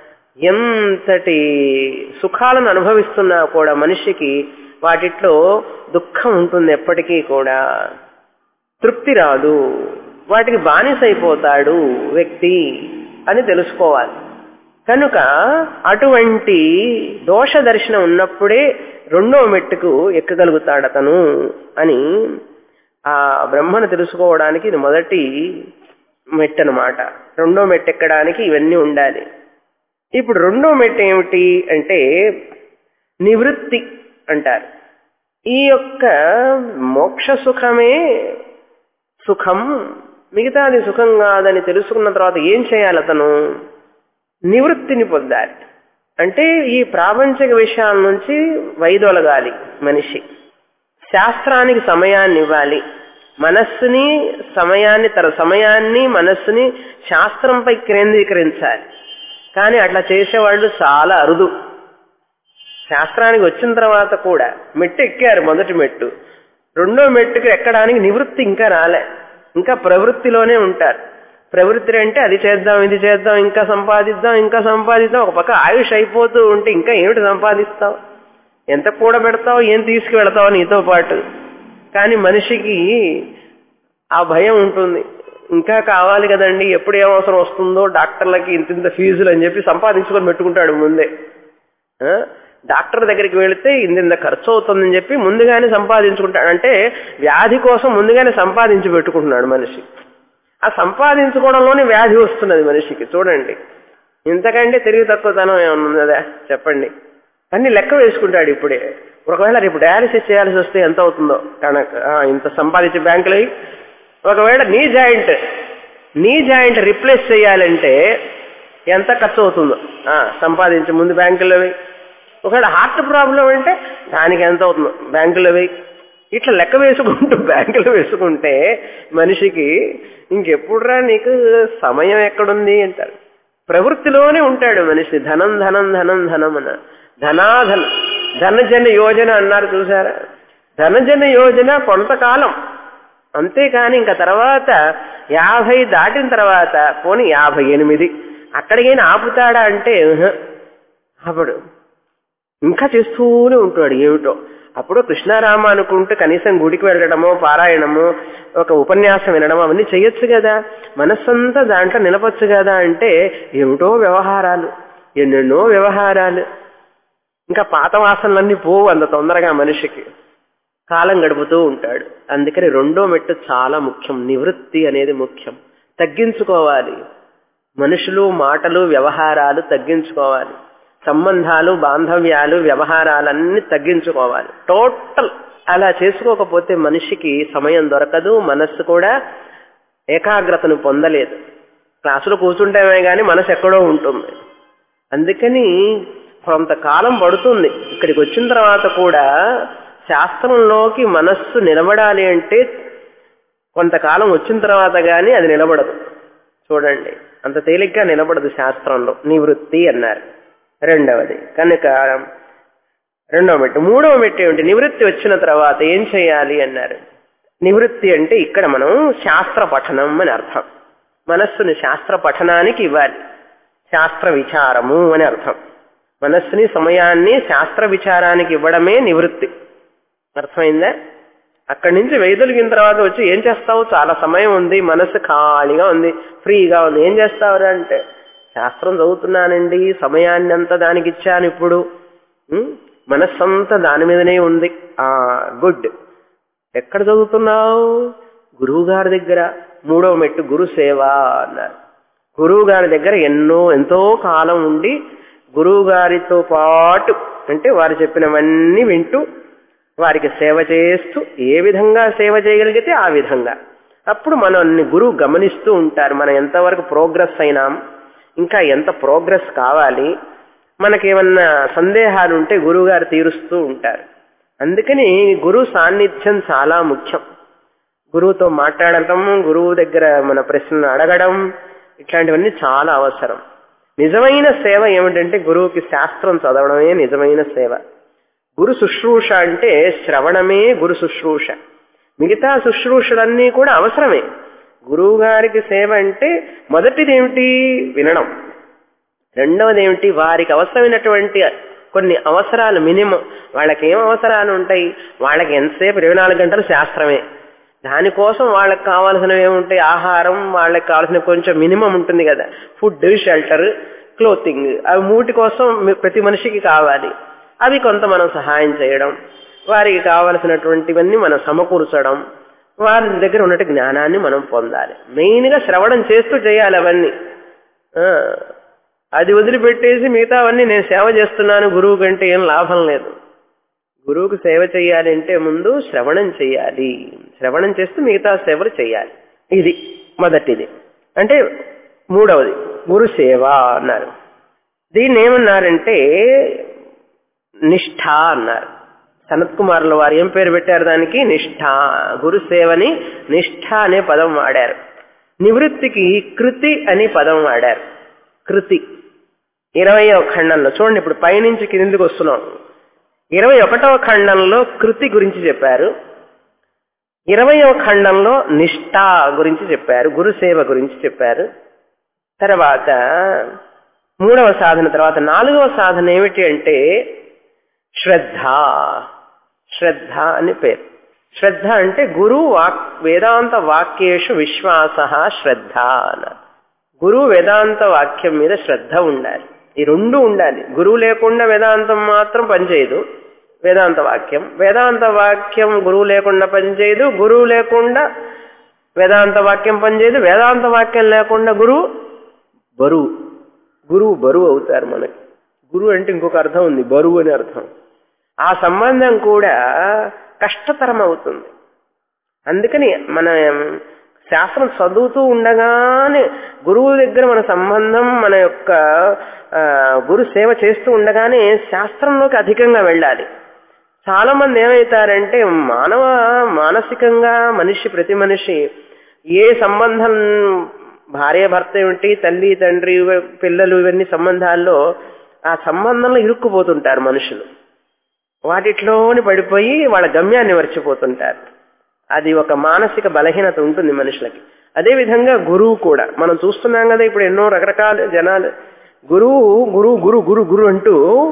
ఎంతటి సుఖాలను అనుభవిస్తున్నా కూడా మనిషికి వాటిట్లో దుఃఖం ఉంటుంది ఎప్పటికీ కూడా తృప్తి రాదు వాటికి బానిసైపోతాడు వ్యక్తి అని తెలుసుకోవాలి కనుక అటువంటి దోష దర్శనం ఉన్నప్పుడే రెండో మెట్టుకు ఎక్కగలుగుతాడు అతను అని ఆ బ్రహ్మను తెలుసుకోవడానికి ఇది మొదటి మెట్టు అనమాట రెండో మెట్టు ఎక్కడానికి ఇవన్నీ ఉండాలి ఇప్పుడు రెండో మెట్టు ఏమిటి అంటే నివృత్తి అంటారు ఈ యొక్క మోక్ష సుఖమే సుఖం మిగతాది సుఖం కాదని తెలుసుకున్న తర్వాత ఏం చేయాలి అతను నివృత్తిని పొందాలి అంటే ఈ ప్రాపంచిక విషయాల నుంచి వైదొలగాలి మనిషి శాస్త్రానికి సమయాన్ని ఇవ్వాలి మనస్సుని సమయాన్ని తన సమయాన్ని మనస్సుని శాస్త్రంపై కేంద్రీకరించాలి కానీ అట్లా చేసేవాళ్ళు చాలా అరుదు శాస్త్రానికి వచ్చిన తర్వాత కూడా మెట్టు ఎక్కారు మొదటి మెట్టు రెండో మెట్టుకు ఎక్కడానికి నివృత్తి ఇంకా రాలే ఇంకా ప్రవృత్తిలోనే ఉంటారు ప్రవృత్తి అంటే అది చేద్దాం ఇది చేద్దాం ఇంకా సంపాదిద్దాం ఇంకా సంపాదిద్దాం ఒక పక్క ఆయుష్ అయిపోతూ ఉంటే ఇంకా ఏమిటి సంపాదిస్తావు ఎంత కూడబెడతావు ఏం తీసుకువెడతావు నీతో పాటు కానీ మనిషికి ఆ భయం ఉంటుంది ఇంకా కావాలి కదండి ఎప్పుడు ఏం అవసరం వస్తుందో డాక్టర్లకి ఇంత ఇంత ఫీజులు అని చెప్పి సంపాదించుకొని పెట్టుకుంటాడు ముందే ఆ? డాక్టర్ దగ్గరికి వెళితే ఇంత ఖర్చు అవుతుందని చెప్పి ముందుగానే సంపాదించుకుంటాడు అంటే వ్యాధి కోసం ముందుగానే సంపాదించి పెట్టుకుంటున్నాడు మనిషి ఆ సంపాదించుకోవడంలోనే వ్యాధి వస్తున్నది మనిషికి చూడండి ఇంతకంటే తెలివి తక్కువతనం ఏమన్నా ఉన్నదా చెప్పండి అన్ని లెక్క వేసుకుంటాడు ఇప్పుడే ఒకవేళ రేపు డయాలసిస్ చేయాల్సి వస్తే ఎంత అవుతుందో కనుక ఆ, ఇంత సంపాదించే బ్యాంకులు అయి. ఒకవేళ knee joint knee joint replace చేయాలంటే ఎంత ఖర్చు అవుతుందో ఆ, సంపాదించి ముందు బ్యాంకులో వేయి ఒకవేళ హార్ట్ ప్రాబ్లం అంటే దానికి ఎంత అవుతుందో బ్యాంకులో వేయి ఇట్లా లెక్క వేసుకుంటూ బ్యాంకులో వేసుకుంటే మనిషికి ఇంకెప్పుడురా నీకు సమయం ఎక్కడుంది అంటారు ప్రవృత్తిలోనే ఉంటాడు మనిషి ధనం ధనం ధనం ధనం అన్న ధనాధన ధనజన యోజన అన్నారు చూసారా ధనజన యోజన కొంతకాలం అంతేకాని ఇంకా తర్వాత యాభై దాటిన తర్వాత పోనీ యాభై ఎనిమిది అక్కడికైనా ఆపుతాడా అంటే ఉహు, ఆపడు ఇంకా చేస్తూనే ఉంటాడు ఏమిటో అప్పుడు కృష్ణారామ అనుకుంటే కనీసం గుడికి వెళ్ళడమో పారాయణమో ఒక ఉపన్యాసం వినడం అవన్నీ చెయ్యొచ్చు కదా మనస్సంతా దాంట్లో నిలపచ్చు కదా అంటే ఏమిటో వ్యవహారాలు ఎన్నెన్నో వ్యవహారాలు ఇంకా పాత వాసనలన్నీ పోవు అంత తొందరగా మనిషికి కాలం గడుపుతూ ఉంటాడు అందుకని రెండో మెట్టు చాలా ముఖ్యం నివృత్తి అనేది ముఖ్యం తగ్గించుకోవాలి మనుషులు మాటలు వ్యవహారాలు తగ్గించుకోవాలి సంబంధాలు బాంధవ్యాలు వ్యవహారాలన్నీ తగ్గించుకోవాలి టోటల్ అలా చేసుకోకపోతే మనిషికి సమయం దొరకదు మనస్సు కూడా ఏకాగ్రతను పొందలేదు క్లాసులో కూర్చుంటామే గాని మనసు ఎక్కడో ఉంటుంది అందుకని కొంతకాలం పడుతుంది ఇక్కడికి వచ్చిన తర్వాత కూడా శాస్త్రంలోకి మనస్సు నిలబడాలి అంటే కొంతకాలం వచ్చిన తర్వాత గాని అది నిలబడదు చూడండి అంత తేలిగ్గా నిలబడదు శాస్త్రంలో నివృత్తి అన్నారు రెండవది కనుక రెండవ మెట్టు మూడవ మెట్టు ఏమిటి నివృత్తి వచ్చిన తర్వాత ఏం చేయాలి అన్నారు నివృత్తి అంటే ఇక్కడ మనం శాస్త్ర పఠనం అని అర్థం మనస్సుని శాస్త్ర పఠనానికి ఇవ్వాలి శాస్త్ర విచారము అని అర్థం మనస్సుని సమయాన్ని శాస్త్ర విచారానికి ఇవ్వడమే నివృత్తి అర్థమైందా అక్కడి నుంచి వైదొలిగిన తర్వాత వచ్చి ఏం చేస్తావు చాలా సమయం ఉంది మనసు ఖాళీగా ఉంది ఫ్రీగా ఉంది ఏం చేస్తావురా అంటే శాస్త్రం చదువుతున్నానండి సమయాన్ని అంతా దానికి ఇచ్చాను ఇప్పుడు ఉం? మనస్సంతా దాని మీదనే ఉంది ఆ గుడ్ ఎక్కడ చదువుతున్నావు గురువు గారి దగ్గర మూడవ మెట్టు గురు సేవ అన్నారు గురువు గారి దగ్గర ఎన్నో ఎంతో కాలం ఉండి గురువు గారితో పాటు అంటే వారు చెప్పినవన్నీ వింటూ వారికి సేవ చేస్తూ ఏ విధంగా సేవ చేయగలిగితే ఆ విధంగా అప్పుడు మనల్ని గురువు గమనిస్తూ ఉంటారు మనం ఎంతవరకు ప్రోగ్రెస్ అయినాం ఇంకా ఎంత ప్రోగ్రెస్ కావాలి మనకేమన్నా సందేహాలు ఉంటే గురువు గారు తీరుస్తూ ఉంటారు అందుకని గురువు సాన్నిధ్యం చాలా ముఖ్యం గురువుతో మాట్లాడటం గురువు దగ్గర మన ప్రశ్నలు అడగడం ఇట్లాంటివన్నీ చాలా అవసరం నిజమైన సేవ ఏమిటంటే గురువుకి శాస్త్రం చదవడమే నిజమైన సేవ గురు శుశ్రూష అంటే శ్రవణమే గురు శుశ్రూష మిగతా శుశ్రూషలన్నీ కూడా అవసరమే గురువు గారికి సేవ అంటే మొదటిది ఏమిటి వినడం రెండవది ఏమిటి వారికి అవసరమైనటువంటి కొన్ని అవసరాలు మినిమం వాళ్ళకి ఏం అవసరాలు ఉంటాయి వాళ్ళకి ఎంతసేపు ఇరవై నాలుగు గంటలు శాస్త్రమే దానికోసం వాళ్ళకి కావాల్సినవి ఏముంటాయి ఆహారం వాళ్ళకి కావాల్సిన కొంచెం మినిమం ఉంటుంది కదా ఫుడ్ షెల్టర్ క్లోతింగ్ అవి మూటి కోసం మీ- ప్రతి మనిషికి కావాలి అవి కొంత మనం సహాయం చేయడం వారికి కావలసినటువంటివన్నీ మనం సమకూర్చడం వారి దగ్గర ఉన్నట్టు జ్ఞానాన్ని మనం పొందాలి మెయిన్ గా శ్రవణం చేస్తూ చేయాలి అవన్నీ ఆ, అది వదిలిపెట్టేసి మిగతావన్నీ నేను సేవ చేస్తున్నాను గురువు కంటే ఏం లాభం లేదు గురువుకు సేవ చేయాలి అంటే ముందు శ్రవణం చేయాలి శ్రవణం చేస్తూ మిగతా సేవలు చేయాలి ఇది మొదటిది అంటే మూడవది గురు సేవ అన్నారు దీన్ని ఏమన్నారంటే నిష్ఠ అన్నారు సనత్ కుమారుల వారు ఏం పేరు పెట్టారు దానికి నిష్ఠ గురు సేవని నిష్ఠ అనే పదం వాడారు నివృత్తికి కృతి అని పదం వాడారు కృతి ఇరవయవ ఖండంలో చూడండి ఇప్పుడు పైనుంచి కిందికి వస్తున్నాం ఇరవై ఒకటవ ఖండంలో కృతి గురించి చెప్పారు ఇరవయవ ఖండంలో నిష్ఠ గురించి చెప్పారు గురు సేవ గురించి చెప్పారు తర్వాత మూడవ సాధన తర్వాత నాలుగవ సాధన ఏమిటి అంటే శ్రద్ధ శ్రద్ధ అని పేరు శ్రద్ధ అంటే గురు వాక్ వేదాంత వాక్యేషు విశ్వాస శ్రద్ధ అన్నారు గురువు వేదాంత వాక్యం మీద శ్రద్ధ ఉండాలి ఈ రెండు ఉండాలి గురువు లేకుండా వేదాంతం మాత్రం పనిచేయదు వేదాంత వాక్యం వేదాంత వాక్యం గురువు లేకుండా పనిచేయదు గురువు లేకుండా వేదాంత వాక్యం పనిచేయదు వేదాంత వాక్యం లేకుండా గురువు బరువు గురువు బరువు అవుతారు మనకి గురువు అంటే ఇంకొక అర్థం ఉంది బరువు అని అర్థం ఆ సంబంధం కూడా కష్టతరం అవుతుంది అందుకని మన శాస్త్రం చదువుతూ ఉండగానే గురువు దగ్గర మన సంబంధం మన యొక్క ఆ, గురు సేవ చేస్తూ ఉండగానే శాస్త్రంలోకి అధికంగా వెళ్ళాలి చాలా మంది ఏమవుతారంటే మానవ మానసికంగా మనిషి ప్రతి మనిషి ఏ సంబంధం భార్య భర్త ఏమిటి తల్లి తండ్రి ఇవ- పిల్లలు ఇవన్నీ సంబంధాల్లో ఆ సంబంధంలో ఇరుక్కుపోతుంటారు మనుషులు వాటిట్లోని పడిపోయి వాళ్ళ గమ్యాన్ని మర్చిపోతుంటారు అది ఒక మానసిక బలహీనత ఉంటుంది మనుషులకి అదే విధంగా గురువు కూడా మనం చూస్తున్నాం కదా ఇప్పుడు ఎన్నో రకరకాల జనాలు గురువు గురువు గురు గురు గురు అంటూ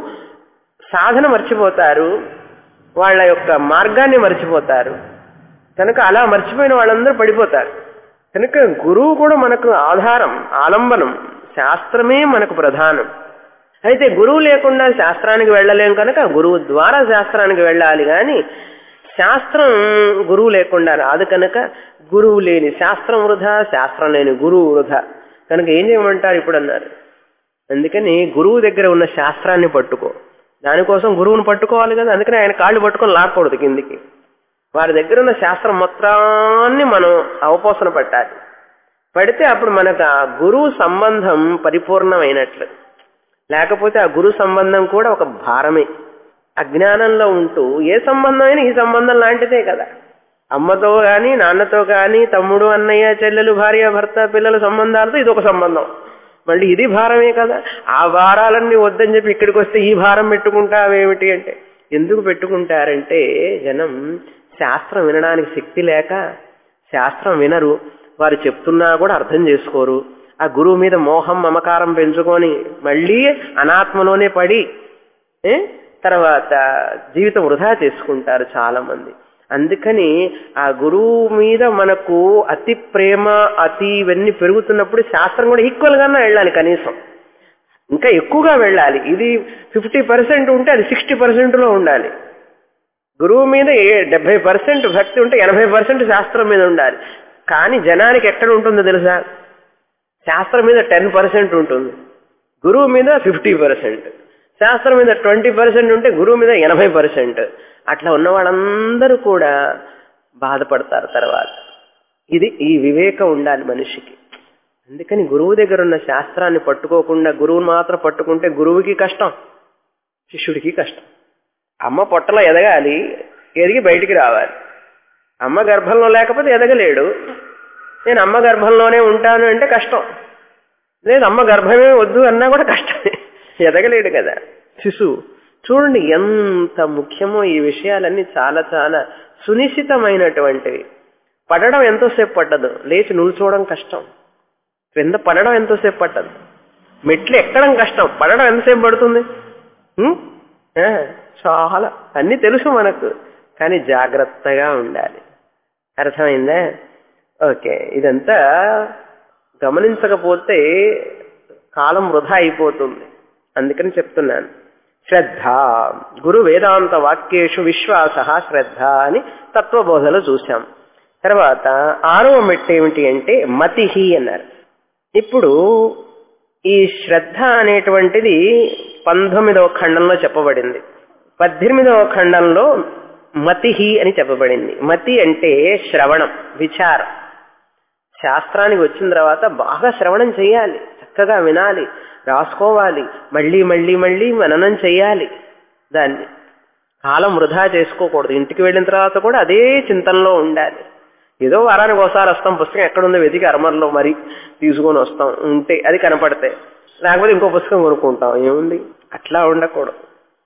సాధన మర్చిపోతారు వాళ్ళ యొక్క మార్గాన్ని మర్చిపోతారు కనుక అలా మర్చిపోయిన వాళ్ళందరూ పడిపోతారు కనుక గురువు కూడా మనకు ఆధారం ఆలంబనం శాస్త్రమే మనకు ప్రధానం అయితే గురువు లేకుండా శాస్త్రానికి వెళ్ళలేం కనుక గురువు ద్వారా శాస్త్రానికి వెళ్ళాలి కానీ శాస్త్రం గురువు లేకుండా రాదు కనుక గురువు లేని శాస్త్రం వృధా శాస్త్రం లేని గురువు వృధా కనుక ఏం చేయమంటారు ఇప్పుడు అన్నారు అందుకని గురువు దగ్గర ఉన్న శాస్త్రాన్ని పట్టుకో దానికోసం గురువుని పట్టుకోవాలి కదా అందుకని ఆయన కాళ్ళు పట్టుకొని లాక్కూడదు కిందికి వారి దగ్గర ఉన్న శాస్త్రం మొత్తాన్ని మనం అవపోసన పట్టాలి పడితే అప్పుడు మనకు ఆ గురువు సంబంధం పరిపూర్ణమైనట్లు లేకపోతే ఆ గురు సంబంధం కూడా ఒక భారమే అజ్ఞానంలో ఉంటూ ఏ సంబంధం అయినా ఈ సంబంధం లాంటిదే కదా అమ్మతో గాని నాన్నతో గాని తమ్ముడు అన్నయ్య చెల్లెలు భార్య భర్త పిల్లల సంబంధాలతో ఇది ఒక సంబంధం మళ్ళీ ఇది భారమే కదా ఆ భారాలన్నీ వద్దని చెప్పి ఇక్కడికి వస్తే ఈ భారం పెట్టుకుంటావేమిటి అంటే ఎందుకు పెట్టుకుంటారంటే జనం శాస్త్రం వినడానికి శక్తి లేక శాస్త్రం వినరు వారు చెప్తున్నా కూడా అర్థం చేసుకోరు ఆ గురువు మీద మోహం మమకారం పెంచుకొని మళ్ళీ అనాత్మలోనే పడి ఏ? తర్వాత జీవితం వృధా చేసుకుంటారు చాలా మంది అందుకని ఆ గురువు మీద మనకు అతి ప్రేమ అతి ఇవన్నీ పెరుగుతున్నప్పుడు శాస్త్రం కూడా ఈక్వల్ గానే వెళ్ళాలి కనీసం ఇంకా ఎక్కువగా వెళ్ళాలి ఇది ఫిఫ్టీ పర్సెంట్ ఉంటే అది సిక్స్టీ లో ఉండాలి గురువు మీద డెబ్బై పర్సెంట్ భక్తి ఉంటే ఎనభై పర్సెంట్ శాస్త్రం మీద ఉండాలి కానీ జనానికి ఎక్కడ ఉంటుందో తెలుసా శాస్త్రం మీద టెన్ పర్సెంట్ ఉంటుంది గురువు మీద ఫిఫ్టీ పర్సెంట్ శాస్త్రం మీద ట్వంటీ పర్సెంట్ ఉంటే గురువు మీద ఎనభై పర్సెంట్ అట్లా ఉన్న వాళ్ళందరూ కూడా బాధపడతారు తర్వాత ఇది ఈ వివేకం ఉండాలి మనిషికి అందుకని గురువు దగ్గర ఉన్న శాస్త్రాన్ని పట్టుకోకుండా గురువుని మాత్రం పట్టుకుంటే గురువుకి కష్టం శిష్యుడికి కష్టం అమ్మ పొట్టలో ఎదగాలి ఎదిగి బయటికి రావాలి అమ్మ గర్భంలో లేకపోతే ఎదగలేడు నేను అమ్మ గర్భంలోనే ఉంటాను అంటే కష్టం లేదు అమ్మ గర్భమే వద్దు అన్నా కూడా కష్టమే ఎదగలేడు కదా శిశువు చూడండి ఎంత ముఖ్యమో ఈ విషయాలన్నీ చాలా చాలా సునిశ్చితమైనటువంటివి పడడం ఎంతోసేపు పట్టదు లేచి నిల్చోవడం కష్టం క్రింద పడడం ఎంతోసేపు పట్టదు మెట్లు ఎక్కడం కష్టం పడడం ఎంతసేపు పడుతుంది ఉం? ఆ, చాలా అన్ని తెలుసు మనకు కానీ జాగ్రత్తగా ఉండాలి అర్థమైందా ఓకే ఇదంతా గమనించకపోతే కాలం వృధా అయిపోతుంది అందుకని చెప్తున్నాను శ్రద్ధ గురు వేదాంత వాక్యేషు విశ్వాస శ్రద్ధ అని తత్వబోధలో చూశాం తర్వాత ఆరవ మెట్టు ఏమిటి అంటే మతిహి అన్నారు ఇప్పుడు ఈ శ్రద్ధ అనేటువంటిది పంతొమ్మిదవ ఖండంలో చెప్పబడింది పద్దెనిమిదవ ఖండంలో మతిహి అని చెప్పబడింది మతి అంటే శ్రవణం విచారం శాస్త్రానికి వచ్చిన తర్వాత బాగా శ్రవణం చేయాలి చక్కగా వినాలి రాసుకోవాలి మళ్ళీ మళ్ళీ మళ్ళీ మననం చేయాలి దాన్ని కాలం వృధా చేసుకోకూడదు ఇంటికి వెళ్ళిన తర్వాత కూడా అదే చింతనలో ఉండాలి ఏదో వారానికి ఒకసారి వస్తాం పుస్తకం ఎక్కడుందో వెతికి అరమర్లో మరి తీసుకొని వస్తాం ఉంటే అది కనపడితే లేకపోతే ఇంకో పుస్తకం కొనుక్కుంటాం ఏముంది అట్లా ఉండకూడదు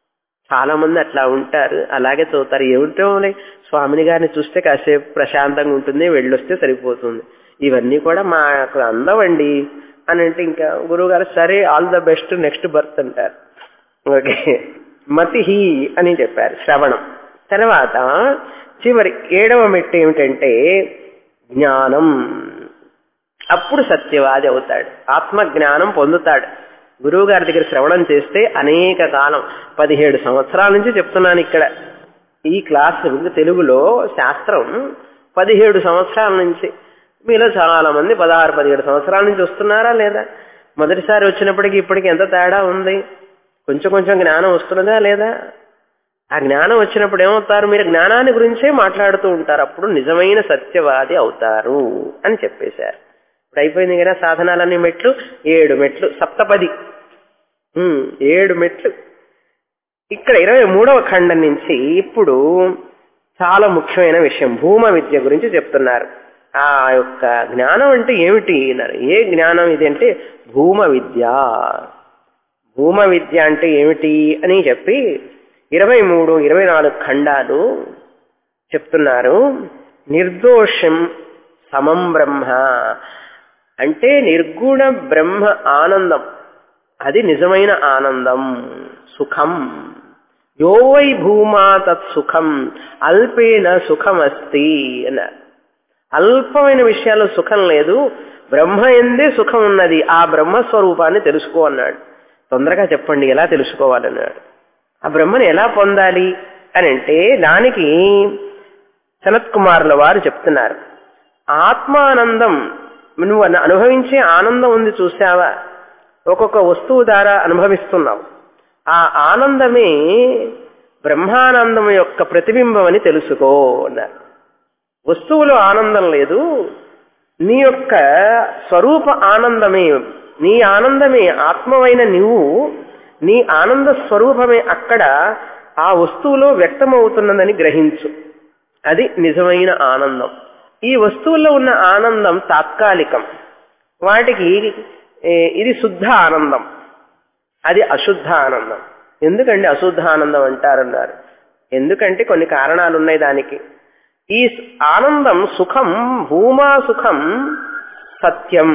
చాలా మంది అట్లా ఉంటారు అలాగే చదువుతారు ఏమిటో స్వామిని గారిని చూస్తే కాసేపు ప్రశాంతంగా ఉంటుంది వెళ్ళొస్తే సరిపోతుంది ఇవన్నీ కూడా మాకు అందవండి అని అంటే ఇంకా గురువు గారు సరే all the best next birth అంటారు ఓకే మతిహి అని చెప్పారు శ్రవణం తర్వాత చివరి ఏడవ మెట్టు ఏమిటంటే జ్ఞానం అప్పుడు సత్యవాది అవుతాడు ఆత్మ జ్ఞానం పొందుతాడు గురువు గారి దగ్గర శ్రవణం చేస్తే అనేక కాలం పదిహేడు సంవత్సరాల నుంచి చెప్తున్నాను ఇక్కడ ఈ క్లాస్ తెలుగులో శాస్త్రం పదిహేడు సంవత్సరాల నుంచి మీలో చాలా మంది పదహారు పదిహేడు సంవత్సరాల నుంచి వస్తున్నారా లేదా మొదటిసారి వచ్చినప్పటికి ఇప్పటికి ఎంత తేడా ఉంది కొంచెం కొంచెం జ్ఞానం వస్తున్నదా లేదా ఆ జ్ఞానం వచ్చినప్పుడు ఏమవుతారు మీరు జ్ఞానాన్ని గురించే మాట్లాడుతూ ఉంటారు అప్పుడు నిజమైన సత్యవాది అవుతారు అని చెప్పేశారు ఇప్పుడు అయిపోయింది కదా సాధనాలన్నీ మెట్లు ఏడు మెట్లు సప్తపది ఉమ్, ఏడు మెట్లు ఇక్కడ ఇరవై మూడవ ఖండం నుంచి ఇప్పుడు చాలా ముఖ్యమైన విషయం భూమ విద్య గురించి చెప్తున్నారు ఆ యొక్క జ్ఞానం అంటే ఏమిటి అన్నారు. ఏ జ్ఞానం ఇది అంటే భూమ విద్య భూమ విద్య అంటే ఏమిటి అని చెప్పి ఇరవై మూడు ఇరవై నాలుగు ఖండాలు చెప్తున్నారు నిర్దోషం సమం బ్రహ్మ అంటే నిర్గుణ బ్రహ్మ ఆనందం అది నిజమైన ఆనందం సుఖం యో వై భూమా తత్ సుఖం అల్పేన సుఖమస్తి అన్నారు అల్పమైన విషయాల్లో సుఖం లేదు బ్రహ్మ ఎందే సుఖం ఉన్నది ఆ బ్రహ్మస్వరూపాన్ని తెలుసుకో అన్నాడు తొందరగా చెప్పండి ఎలా తెలుసుకోవాలన్నాడు ఆ బ్రహ్మని ఎలా పొందాలి అని అంటే దానికి సనత్ కుమారుల వారు చెప్తున్నారు ఆత్మానందం నువ్వు అను- అనుభవించే ఆనందం ఉంది చూసావా ఒక్కొక్క వస్తువు ద్వారా అనుభవిస్తున్నావు ఆ ఆనందమే బ్రహ్మానందం యొక్క ప్రతిబింబం అని తెలుసుకో అన్నారు వస్తువులో ఆనందం లేదు నీ యొక్క స్వరూప ఆనందమే నీ ఆనందమే ఆత్మవైన నీవు నీ ఆనంద స్వరూపమే అక్కడ ఆ వస్తువులో వ్యక్తమవుతున్నదని గ్రహించు అది నిజమైన ఆనందం ఈ వస్తువుల్లో ఉన్న ఆనందం తాత్కాలికం వాటికి ఏ, ఇది శుద్ధ ఆనందం అది అశుద్ధ ఆనందం ఎందుకండి అశుద్ధ ఆనందం అంటారన్నారు ఎందుకంటే కొన్ని కారణాలు ఉన్నాయి దానికి ఈ స్- ఆనందం సుఖం భూమా సుఖం సత్యం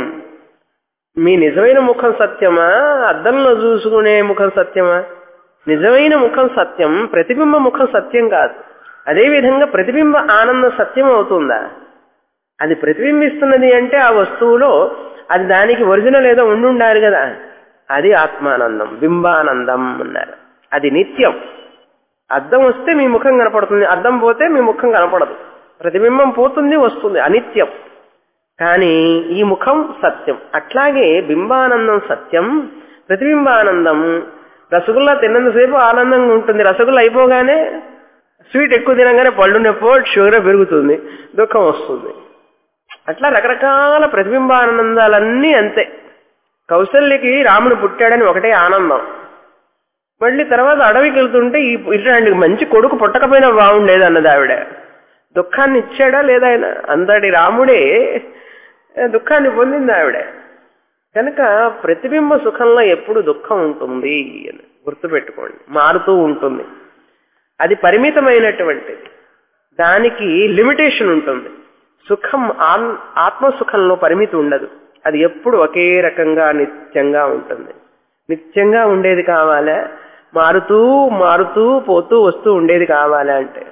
మీ నిజమైన ముఖం సత్యమా అద్దంలో చూసుకునే ముఖం సత్యమా నిజమైన ముఖం సత్యం ప్రతిబింబ ముఖం సత్యం కాదు అదేవిధంగా ప్రతిబింబ ఆనందం సత్యం అవుతుందా అది ప్రతిబింబిస్తున్నది అంటే ఆ వస్తువులో అది దానికి ఒరిజినల్ ఏదో ఉండుండాలి కదా అది ఆత్మానందం బింబానందం అన్నారు అది నిత్యం అద్దం వస్తే మీ ముఖం కనపడుతుంది అద్దం పోతే మీ ముఖం కనపడదు ప్రతిబింబం పోతుంది వస్తుంది అనిత్యం కానీ ఈ ముఖం సత్యం అట్లాగే బింబానందం సత్యం ప్రతిబింబానందం రసగుల్లా తిన్నంతసేపు ఆనందంగా ఉంటుంది రసగుల్లా అయిపోగానే స్వీట్ ఎక్కువ తినగానే పళ్ళు నొప్పో షుగర్ పెరుగుతుంది దుఃఖం వస్తుంది అట్లా రకరకాల ప్రతిబింబానందాలన్నీ అంతే కౌశల్యకి రాముడు పుట్టాడని ఒకటే ఆనందం మళ్ళీ తర్వాత అడవికి వెళ్తుంటే ఈ ఇట్లాంటి మంచి కొడుకు పుట్టకపోయినా బాగుండేది అన్నది ఆవిడ దుఃఖాన్ని ఇచ్చాడా లేదా ఆయన అంతటి రాముడే దుఃఖాన్ని పొందింది ఆవిడ కనుక ప్రతిబింబ సుఖంలో ఎప్పుడు దుఃఖం ఉంటుంది అని గుర్తుపెట్టుకోండి మారుతూ ఉంటుంది అది పరిమితమైనటువంటిది దానికి లిమిటేషన్ ఉంటుంది సుఖం ఆన్- ఆత్మసుఖంలో పరిమితి ఉండదు అది ఎప్పుడు ఒకే రకంగా నిత్యంగా ఉంటుంది నిత్యంగా ఉండేది కావాలా మారుతూ మారుతూ పోతూ వస్తూ ఉండేది కావాలా అంటే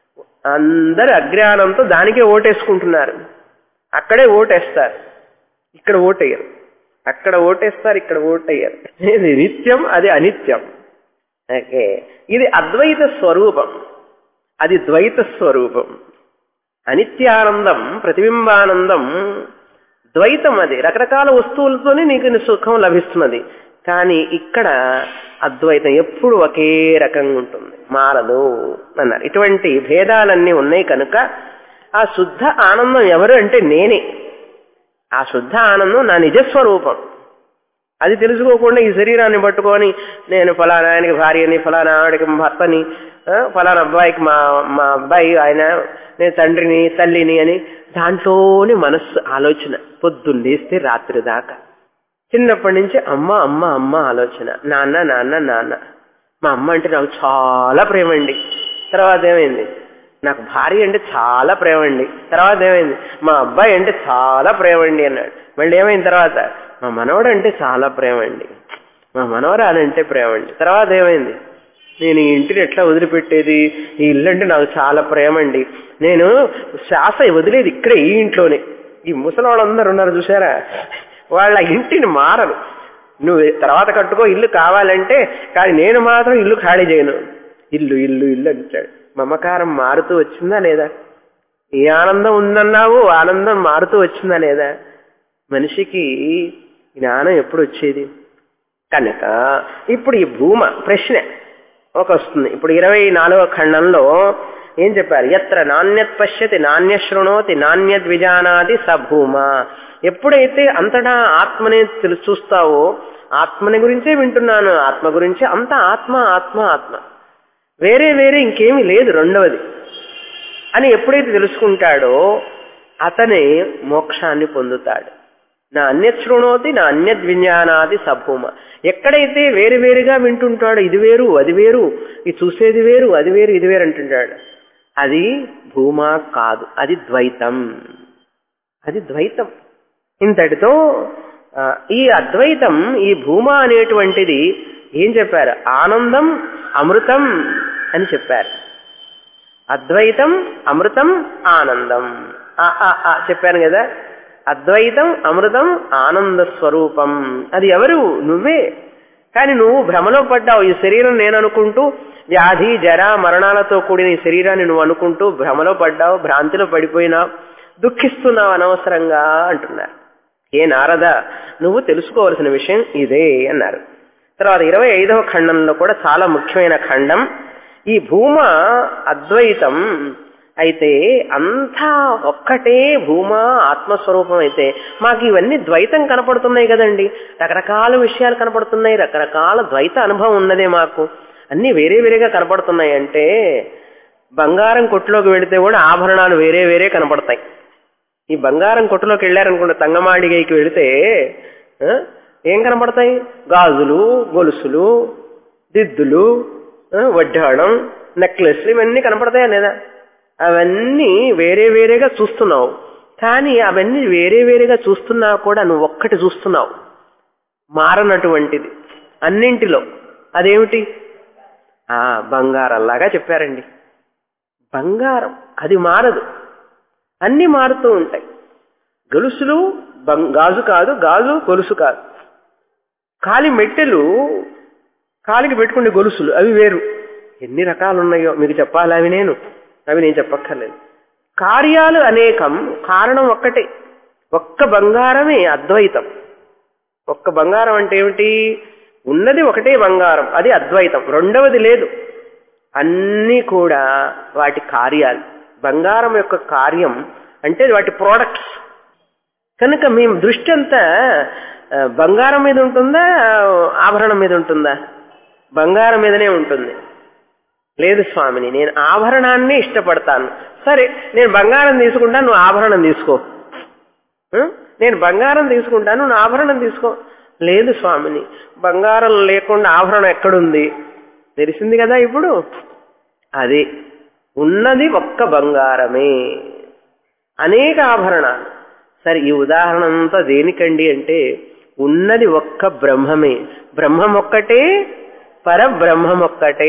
అందరు అజ్ఞానంతో దానికే ఓటేసుకుంటున్నారు అక్కడే ఓటేస్తారు ఇక్కడ ఓటేయరు అక్కడ ఓటేస్తారు ఇక్కడ ఓటేయరు ఇది నిత్యం అది అనిత్యం ఓకే ఇది అద్వైత స్వరూపం అది ద్వైత స్వరూపం అనిత్యానందం ప్రతిబింబానందం ద్వైతం అది రకరకాల వస్తువులతోనే నీకు సుఖం లభిస్తున్నది కానీ ఇక్కడ అద్వైతం ఎప్పుడు ఒకే రకంగా ఉంటుంది మారదు అన్నారు ఇటువంటి భేదాలన్నీ ఉన్నాయి కనుక ఆ శుద్ధ ఆనందం ఎవరు అంటే నేనే ఆ శుద్ధ ఆనందం నా నిజస్వరూపం అది తెలుసుకోకుండా ఈ శరీరాన్ని పట్టుకొని నేను ఫలానా ఆయనకి భార్యని ఫలానా ఆవిడకి భర్తని ఆ, ఫలానా అబ్బాయికి మా మా అబ్బాయి ఆయన నేను తండ్రిని తల్లిని అని దాంట్లోనే మనస్సు ఆలోచన పొద్దున్న లేస్తే రాత్రి దాకా చిన్నప్పటి నుంచి అమ్మ అమ్మ అమ్మ ఆలోచన నాన్న నాన్న నాన్న మా అమ్మ అంటే నాకు చాలా ప్రేమ అండి తర్వాత ఏమైంది నాకు భార్య అంటే చాలా ప్రేమ అండి తర్వాత ఏమైంది మా అబ్బాయి అంటే చాలా ప్రేమ అండి అన్నాడు మళ్ళీ ఏమైంది తర్వాత మా మనవడు అంటే చాలా ప్రేమ అండి మా మనవరాలు అంటే ప్రేమ అండి తర్వాత ఏమైంది నేను ఈ ఇంటిని ఎట్లా వదిలిపెట్టేది ఈ ఇల్లు అంటే నాకు చాలా ప్రేమ అండి నేను శ్వాస వదిలేది ఇక్కడే ఈ ఇంట్లోనే ఈ ముసలి వాళ్ళందరూ ఉన్నారు చూసారా వాళ్ళ ఇంటిని మారరు నువ్వు తర్వాత కట్టుకో ఇల్లు కావాలంటే కానీ నేను మాత్రం ఇల్లు ఖాళీ చేయను ఇల్లు ఇల్లు ఇల్లు అంటాడు మమకారం మారుతూ వచ్చిందా లేదా ఏ ఆనందం ఉందన్నావు ఆనందం మారుతూ వచ్చిందా లేదా మనిషికి జ్ఞానం ఎప్పుడు వచ్చేది కనుక ఇప్పుడు ఈ భూమ ప్రశ్న ఒక వస్తుంది ఇప్పుడు ఇరవై నాలుగవ ఖండంలో ఏం చెప్పారు ఎత్ర నాణ్యత్ పశ్యతి నాణ్య శృణోతి నాణ్యద్ విజానాది స భూమ ఎప్పుడైతే అంతటా ఆత్మని తెలు చూస్తావో ఆత్మని గురించే వింటున్నాను ఆత్మ గురించి అంత ఆత్మ ఆత్మ ఆత్మ వేరే వేరే ఇంకేమీ లేదు రెండవది అని ఎప్పుడైతే తెలుసుకుంటాడో అతనే మోక్షాన్ని పొందుతాడు నా అన్యత్ శృణోతి నా అన్యద్ విజ్ఞానాది సభూమ ఎక్కడైతే వేరు వేరుగా వింటుంటాడో ఇది వేరు అది వేరు ఇది చూసేది వేరు అది వేరు ఇది వేరు అంటుంటాడు అది భూమా కాదు అది ద్వైతం అది ద్వైతం ఇంతటితో ఆ, ఈ అద్వైతం ఈ భూమా అనేటువంటిది ఏం చెప్పారు ఆనందం అమృతం అని చెప్పారు అద్వైతం అమృతం ఆనందం ఆ, ఆ, ఆ, చెప్పాను కదా అద్వైతం అమృతం ఆనంద స్వరూపం అది ఎవరు నువ్వే కానీ నువ్వు భ్రమలో పడ్డావు ఈ శరీరం నేను అనుకుంటూ వ్యాధి జర మరణాలతో కూడిన ఈ శరీరాన్ని నువ్వు అనుకుంటూ భ్రమలో పడ్డావు భ్రాంతిలో పడిపోయినావు దుఃఖిస్తున్నావు అనవసరంగా అంటున్నారు ఏ నారద నువ్వు తెలుసుకోవలసిన విషయం ఇదే అన్నారు తర్వాత ఇరవై ఐదవ ఖండంలో కూడా చాలా ముఖ్యమైన ఖండం ఈ భూమ అద్వైతం అయితే అంతా ఒక్కటే భూమ ఆత్మస్వరూపం అయితే మాకు ఇవన్నీ ద్వైతం కనపడుతున్నాయి కదండి రకరకాల విషయాలు కనపడుతున్నాయి రకరకాల ద్వైత అనుభవం ఉన్నదే మాకు అన్ని వేరే వేరేగా కనపడుతున్నాయి అంటే బంగారం కొట్టులోకి వెళితే కూడా ఆభరణాలు వేరే వేరే కనపడతాయి ఈ బంగారం కొట్టులోకి వెళ్ళారనుకుంటే తంగమాడిగైకి వెళితే ఆ, ఏం కనపడతాయి గాజులు గొలుసులు దిద్దులు ఆ, వడ్డాణం నెక్లెస్లు ఇవన్నీ కనపడతాయా లేదా అవన్నీ వేరే వేరేగా చూస్తున్నావు కానీ అవన్నీ వేరే వేరేగా చూస్తున్నా కూడా నువ్వు ఒక్కటి చూస్తున్నావు మారనటువంటిది అన్నింటిలో అదేమిటి ఆ బంగారంలాగా చెప్పారండి బంగారం అది మారదు అన్ని మారుతూ ఉంటాయి గొలుసులు బం- గాజు కాదు గాజు గొలుసు కాదు కాలి మెట్టెలు కాలికి పెట్టుకునే గొలుసులు అవి వేరు ఎన్ని రకాలు ఉన్నాయో మీకు చెప్పాలి అవి నేను అవి నేను చెప్పక్కర్లేదు కార్యాలు అనేకం కారణం ఒక్కటే ఒక్క బంగారమే అద్వైతం ఒక్క బంగారం అంటే ఏమిటి ఉన్నది ఒకటే బంగారం అది అద్వైతం రెండవది లేదు అన్నీ కూడా వాటి కార్యాలు బంగారం యొక్క కార్యం అంటే వాటి ప్రోడక్ట్స్ కనుక మీ దృష్టి అంతా ఆ, బంగారం మీద ఉంటుందా ఆభరణం మీద ఉంటుందా బంగారం మీదనే ఉంటుంది లేదు స్వామిని నేను ఆభరణాన్ని ఇష్టపడతాను సరే నేను బంగారం తీసుకుంటాను నువ్వు ఆభరణం తీసుకో ఆ? నేను బంగారం తీసుకుంటాను నువ్వు ఆభరణం తీసుకో లేదు స్వామిని బంగారం లేకుండా ఆభరణం ఎక్కడుంది తెలిసింది కదా ఇప్పుడు అది ఉన్నది ఒక్క బంగారమే అనేక ఆభరణాలు సరే ఈ ఉదాహరణ అంతా దేనికండి అంటే ఉన్నది ఒక్క బ్రహ్మమే బ్రహ్మం ఒక్కటే పరబ్రహ్మం ఒక్కటే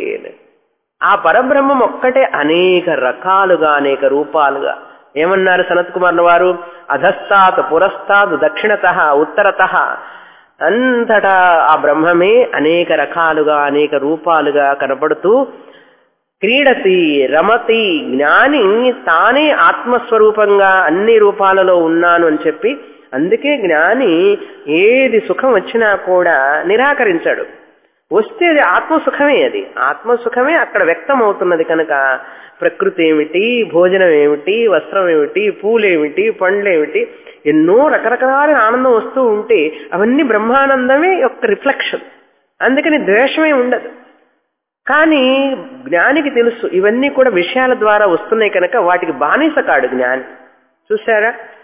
ఆ పరబ్రహ్మం ఒక్కటే అనేక రకాలుగా అనేక రూపాలుగా ఏమన్నారు సనత్ కుమార్ వారు అధస్తాత్ పురస్తాత్ దక్షిణత ఉత్తరత అంతటా ఆ బ్రహ్మమే అనేక రకాలుగా అనేక రూపాలుగా కనపడుతూ క్రీడతి రమతి జ్ఞాని తానే ఆత్మస్వరూపంగా అన్ని రూపాలలో ఉన్నాను అని చెప్పి అందుకే జ్ఞాని ఏది సుఖం వచ్చినా కూడా నిరాకరించాడు వస్తే అది ఆత్మసుఖమే అది ఆత్మసుఖమే అక్కడ వ్యక్తం అవుతున్నది కనుక ప్రకృతి ఏమిటి భోజనం ఏమిటి వస్త్రం ఏమిటి పూలేమిటి పండ్లేమిటి ఎన్నో రకరకాల ఆనందం వస్తూ ఉంటే అవన్నీ బ్రహ్మానందమే యొక్క రిఫ్లెక్షన్ అందుకని ద్వేషమే ఉండదు కానీ జ్ఞానికి తెలుసు ఇవన్నీ కూడా విషయాల ద్వారా వస్తున్నాయి కనుక వాటికి బానిస కాడు జ్ఞాని చూసారా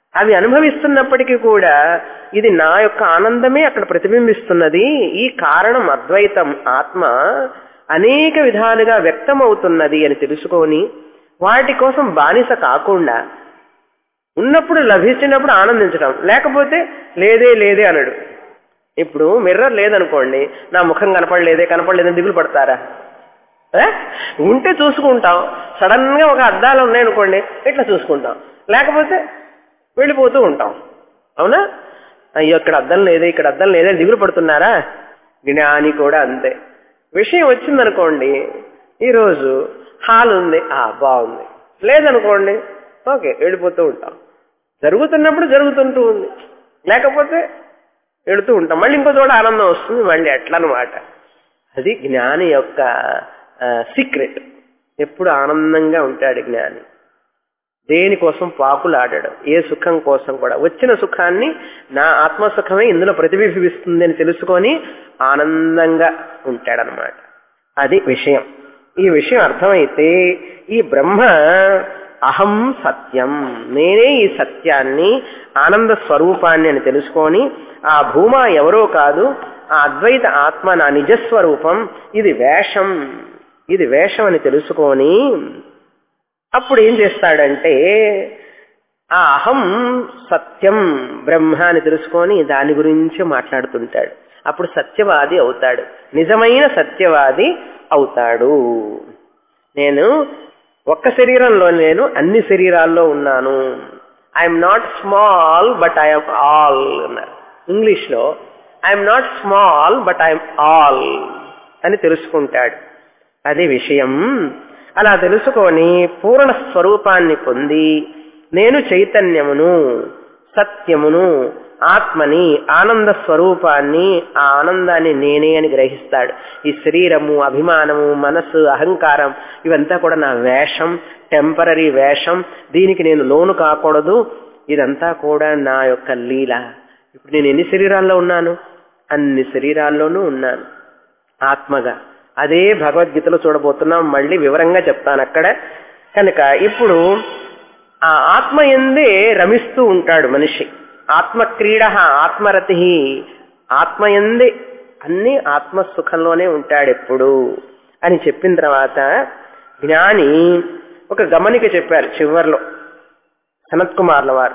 అవి అనుభవిస్తున్నప్పటికీ కూడా ఇది నా యొక్క ఆనందమే అక్కడ ప్రతిబింబిస్తున్నది ఈ కారణం అద్వైతం ఆత్మ అనేక విధాలుగా వ్యక్తమవుతున్నది అని తెలుసుకొని వాటి కోసం బానిస కాకుండా ఉన్నప్పుడు లభించినప్పుడు ఆనందించడం లేకపోతే లేదే లేదే అనడు ఇప్పుడు మిర్రర్ లేదనుకోండి నా ముఖం కనపడలేదే కనపడలేదని దిగులు పడతారా ఏ? ఉంటే చూసుకుంటాం సడన్ గా ఒక అద్దాలు ఉన్నాయనుకోండి ఇట్లా చూసుకుంటాం లేకపోతే వెళ్ళిపోతూ ఉంటాం అవునా అయ్యో ఇక్కడ అద్దం లేదే ఇక్కడ అద్దం లేదే అని దిగులు పడుతున్నారా జ్ఞాని కూడా అంతే విషయం వచ్చిందనుకోండి ఈరోజు హాల్ ఉంది ఆ బాగుంది లేదనుకోండి ఓకే వెళ్ళిపోతూ ఉంటాం జరుగుతున్నప్పుడు జరుగుతుంటూ ఉంది లేకపోతే వెళుతూ ఉంటాం మళ్ళీ ఇంకో చోట ఆనందం వస్తుంది మళ్ళీ అట్లా అనమాట అది జ్ఞాని యొక్క సీక్రెట్ ఎప్పుడు ఆనందంగా ఉంటాడు జ్ఞాని దేనికోసం పాకులాడాడు ఏ సుఖం కోసం కూడా వచ్చిన సుఖాన్ని నా ఆత్మ సుఖమే ఇందులో ప్రతిబింబిస్తుంది అని తెలుసుకొని ఆనందంగా ఉంటాడనమాట అది విషయం ఈ విషయం అర్థమైతే ఈ బ్రహ్మ అహం సత్యం నేనే ఈ సత్యాన్ని ఆనంద స్వరూపాన్ని అని తెలుసుకొని ఆ భూమా ఎవరో కాదు ఆ అద్వైత ఆత్మ నా నిజస్వరూపం ఇది వేషం ఇది వేషం అని తెలుసుకొని అప్పుడు ఏం చేస్తాడంటే ఆ అహం సత్యం బ్రహ్మ అని తెలుసుకొని దాని గురించి మాట్లాడుతుంటాడు అప్పుడు సత్యవాది అవుతాడు నిజమైన సత్యవాది అవుతాడు నేను ఒక్క శరీరంలో నేను అన్ని శరీరాల్లో ఉన్నాను I'm not small but I'm all అన్నారు ఇంగ్లీష్ లో I'm not small but I'm all అని తెలుసుకుంటాడు అది విషయం అలా తెలుసుకొని పూర్ణ స్వరూపాన్ని పొంది నేను చైతన్యమును సత్యమును ఆత్మని ఆనంద స్వరూపాన్ని ఆ ఆనందాన్ని నేనే అని గ్రహిస్తాడు ఈ శరీరము అభిమానము మనస్సు అహంకారం ఇవంతా కూడా నా వేషం టెంపరీ వేషం దీనికి నేను లోను కాకూడదు ఇదంతా కూడా నా యొక్క లీల ఇప్పుడు నేను ఎన్ని శరీరాల్లో ఉన్నాను అన్ని శరీరాల్లోనూ ఉన్నాను ఆత్మగా అదే భగవద్గీతలో చూడబోతున్నాం మళ్ళీ వివరంగా చెప్తాను అక్కడ కనుక ఇప్పుడు ఆ ఆత్మ ఎందే రమిస్తూ ఉంటాడు మనిషి ఆత్మక్రీడ ఆత్మరతి ఆత్మ ఎందే అన్ని ఆత్మ సుఖంలోనే ఉంటాడు ఎప్పుడు అని చెప్పిన తర్వాత జ్ఞాని ఒక గమనిక చెప్పారు చివర్లో సనత్ కుమార్ల వారు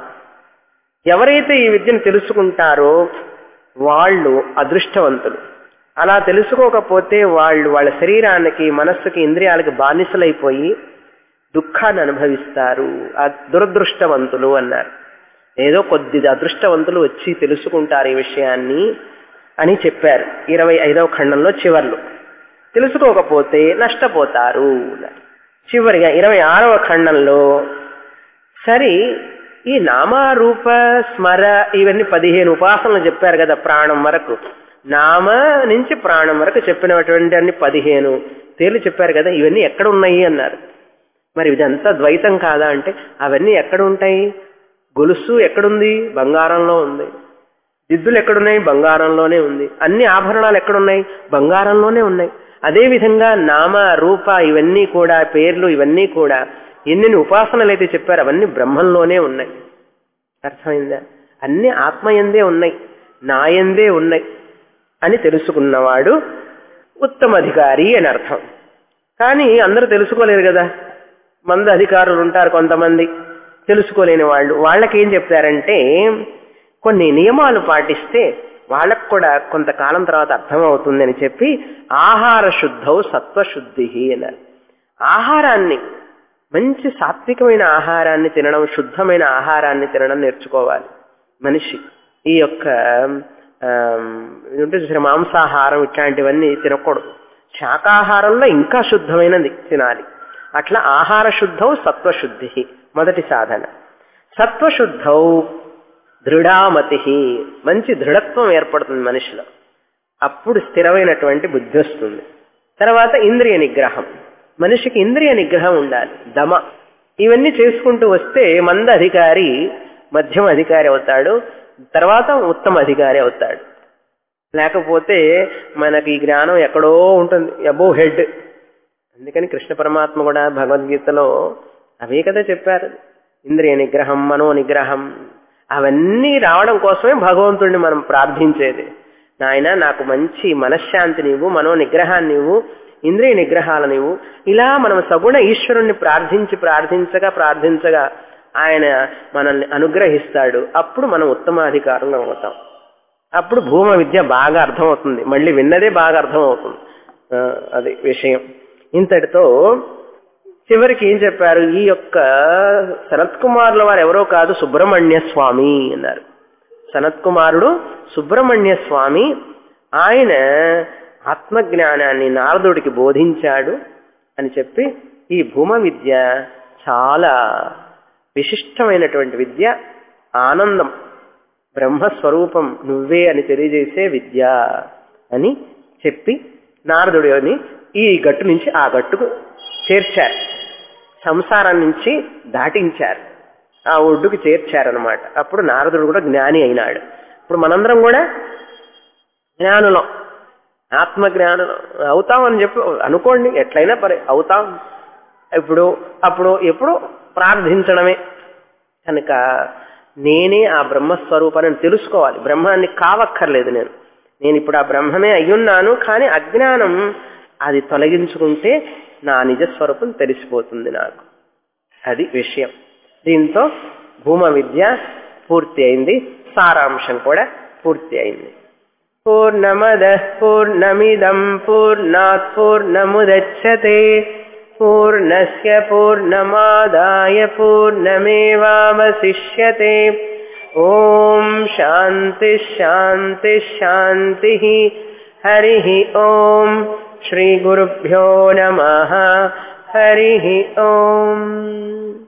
ఎవరైతే ఈ విద్యను తెలుసుకుంటారో వాళ్ళు అదృష్టవంతులు అలా తెలుసుకోకపోతే వాళ్ళు వాళ్ళ శరీరానికి మనస్సుకి ఇంద్రియాలకి బానిసలైపోయి దుఃఖాన్ని అనుభవిస్తారు ఆ దురదృష్టవంతులు అన్నారు ఏదో కొద్ది అదృష్టవంతులు వచ్చి తెలుసుకుంటారు ఈ విషయాన్ని అని చెప్పారు ఇరవై ఐదవ ఖండంలో చివర్లు తెలుసుకోకపోతే నష్టపోతారు అన్నారు. చివరిగా ఇరవై ఆరవ ఖండంలో సరే ఈ నామారూప స్మర ఇవన్నీ పదిహేను ఉపాసనలు చెప్పారు కదా ప్రాణం వరకు నామ నుంచి ప్రాణం వరకు చెప్పినటువంటి అన్ని పదిహేను పేర్లు చెప్పారు కదా ఇవన్నీ ఎక్కడ ఉన్నాయి అన్నారు మరి ఇదంతా ద్వైతం కాదా అంటే అవన్నీ ఎక్కడ ఉంటాయి గొలుసు ఎక్కడుంది బంగారంలో ఉంది దిద్దులు ఎక్కడున్నాయి బంగారంలోనే ఉంది అన్ని ఆభరణాలు ఎక్కడున్నాయి బంగారంలోనే ఉన్నాయి అదే విధంగా నామ రూప ఇవన్నీ కూడా పేర్లు ఇవన్నీ కూడా ఎన్నెన్ని ఉపాసనలు అయితే చెప్పారు అవన్నీ బ్రహ్మంలోనే ఉన్నాయి అర్థమైందా అన్ని ఆత్మయందే ఉన్నాయి నాయందే ఉన్నాయి అని తెలుసుకున్నవాడు ఉత్తమాధికారి అని అర్థం కానీ అందరూ తెలుసుకోలేరు కదా మంది అధికారులు ఉంటారు కొంతమంది తెలుసుకోలేని వాళ్ళు వాళ్ళకి ఏం చెప్తారంటే కొన్ని నియమాలు పాటిస్తే వాళ్ళకు కూడా కొంతకాలం తర్వాత అర్థమవుతుందని చెప్పి ఆహార శుద్ధౌ సత్వశుద్ధి అన్నారు ఆహారాన్ని మంచి సాత్వికమైన ఆహారాన్ని తినడం శుద్ధమైన ఆహారాన్ని తినడం నేర్చుకోవాలి మనిషి ఈ యొక్క ఉంటుంది చూసారా, మాంసాహారం ఇట్లాంటివన్నీ తినకూడదు శాకాహారంలో ఇంకా శుద్ధమైనది తినాలి అట్లా ఆహార శుద్ధౌ సత్వశుద్ధి మొదటి సాధన సత్వశుద్ధౌ దృఢామతి మంచి దృఢత్వం ఏర్పడుతుంది మనిషిలో అప్పుడు స్థిరమైనటువంటి బుద్ధి వస్తుంది తర్వాత ఇంద్రియ నిగ్రహం మనిషికి ఇంద్రియ నిగ్రహం ఉండాలి దమ ఇవన్నీ చేసుకుంటూ వస్తే మంద అధికారి మధ్యమ అధికారి అవుతాడు తర్వాత ఉత్తమ అధికారి అవుతాడు లేకపోతే మనకి ఈ జ్ఞానం ఎక్కడో ఉంటుంది అబో హెడ్ అందుకని కృష్ణ పరమాత్మ కూడా భగవద్గీతలో అవే కదా చెప్పారు ఇంద్రియ నిగ్రహం మనో నిగ్రహం అవన్నీ రావడం కోసమే భగవంతుడిని మనం ప్రార్థించేది నాయన నాకు మంచి మనశ్శాంతి నీవు మనో నిగ్రహాన్ని నీవు ఇంద్రియ నిగ్రహాలు నీవు ఇలా మనం సగుణ ఈశ్వరుణ్ణి ప్రార్థించి ప్రార్థించగా ప్రార్థించగా ఆయన మనల్ని అనుగ్రహిస్తాడు అప్పుడు మనం ఉత్తమాధికారులు అవుతాం అప్పుడు భూమ విద్య బాగా అర్థమవుతుంది మళ్ళీ విన్నదే బాగా అర్థమవుతుంది ఆ, అది విషయం ఇంతటితో చివరికి ఏం చెప్పారు ఈ యొక్క సనత్ కుమారుల వారు ఎవరో కాదు సుబ్రహ్మణ్య స్వామి అన్నారు సనత్ కుమారుడు సుబ్రహ్మణ్య స్వామి ఆయన ఆత్మజ్ఞానాన్ని నారదుడికి బోధించాడు అని చెప్పి ఈ భూమ విద్య చాలా విశిష్టమైనటువంటి విద్య ఆనందం బ్రహ్మస్వరూపం నువ్వే అని తెలియజేసే విద్య అని చెప్పి నారదుడిని ఈ గట్టు నుంచి ఆ గట్టుకు చేర్చారు సంసారం నుంచి దాటించారు ఆ ఒడ్డుకు చేర్చారనమాట అప్పుడు నారదుడు కూడా జ్ఞాని అయినాడు ఇప్పుడు మనందరం కూడా జ్ఞానులం ఆత్మ జ్ఞానులం అవుతామని చెప్పి అనుకోండి ఎట్లయినా పరే అవుతాం ఇప్పుడు అప్పుడు ఎప్పుడు ప్రార్థించడమే కనుక నేనే ఆ బ్రహ్మస్వరూపాన్ని తెలుసుకోవాలి బ్రహ్మాన్ని కావక్కర్లేదు నేను నేను ఇప్పుడు ఆ బ్రహ్మమే అయ్యున్నాను కానీ అజ్ఞానం అది తొలగించుకుంటే నా నిజస్వరూపం తెలిసిపోతుంది నాకు అది విషయం దీంతో భూమ విద్య పూర్తి అయింది సారాంశం కూడా పూర్తి అయింది పూర్ణమద పూర్ణమిదం పూర్ణాత్ పూర్ణముదచ్చతే పూర్ణస్య పూర్ణమాదాయ పూర్ణమేవావశిష్యతే ఓం శాంతి శాంతి శాంతి హరి ఓం శ్రీ గురుభ్యో నమ హరి ఓం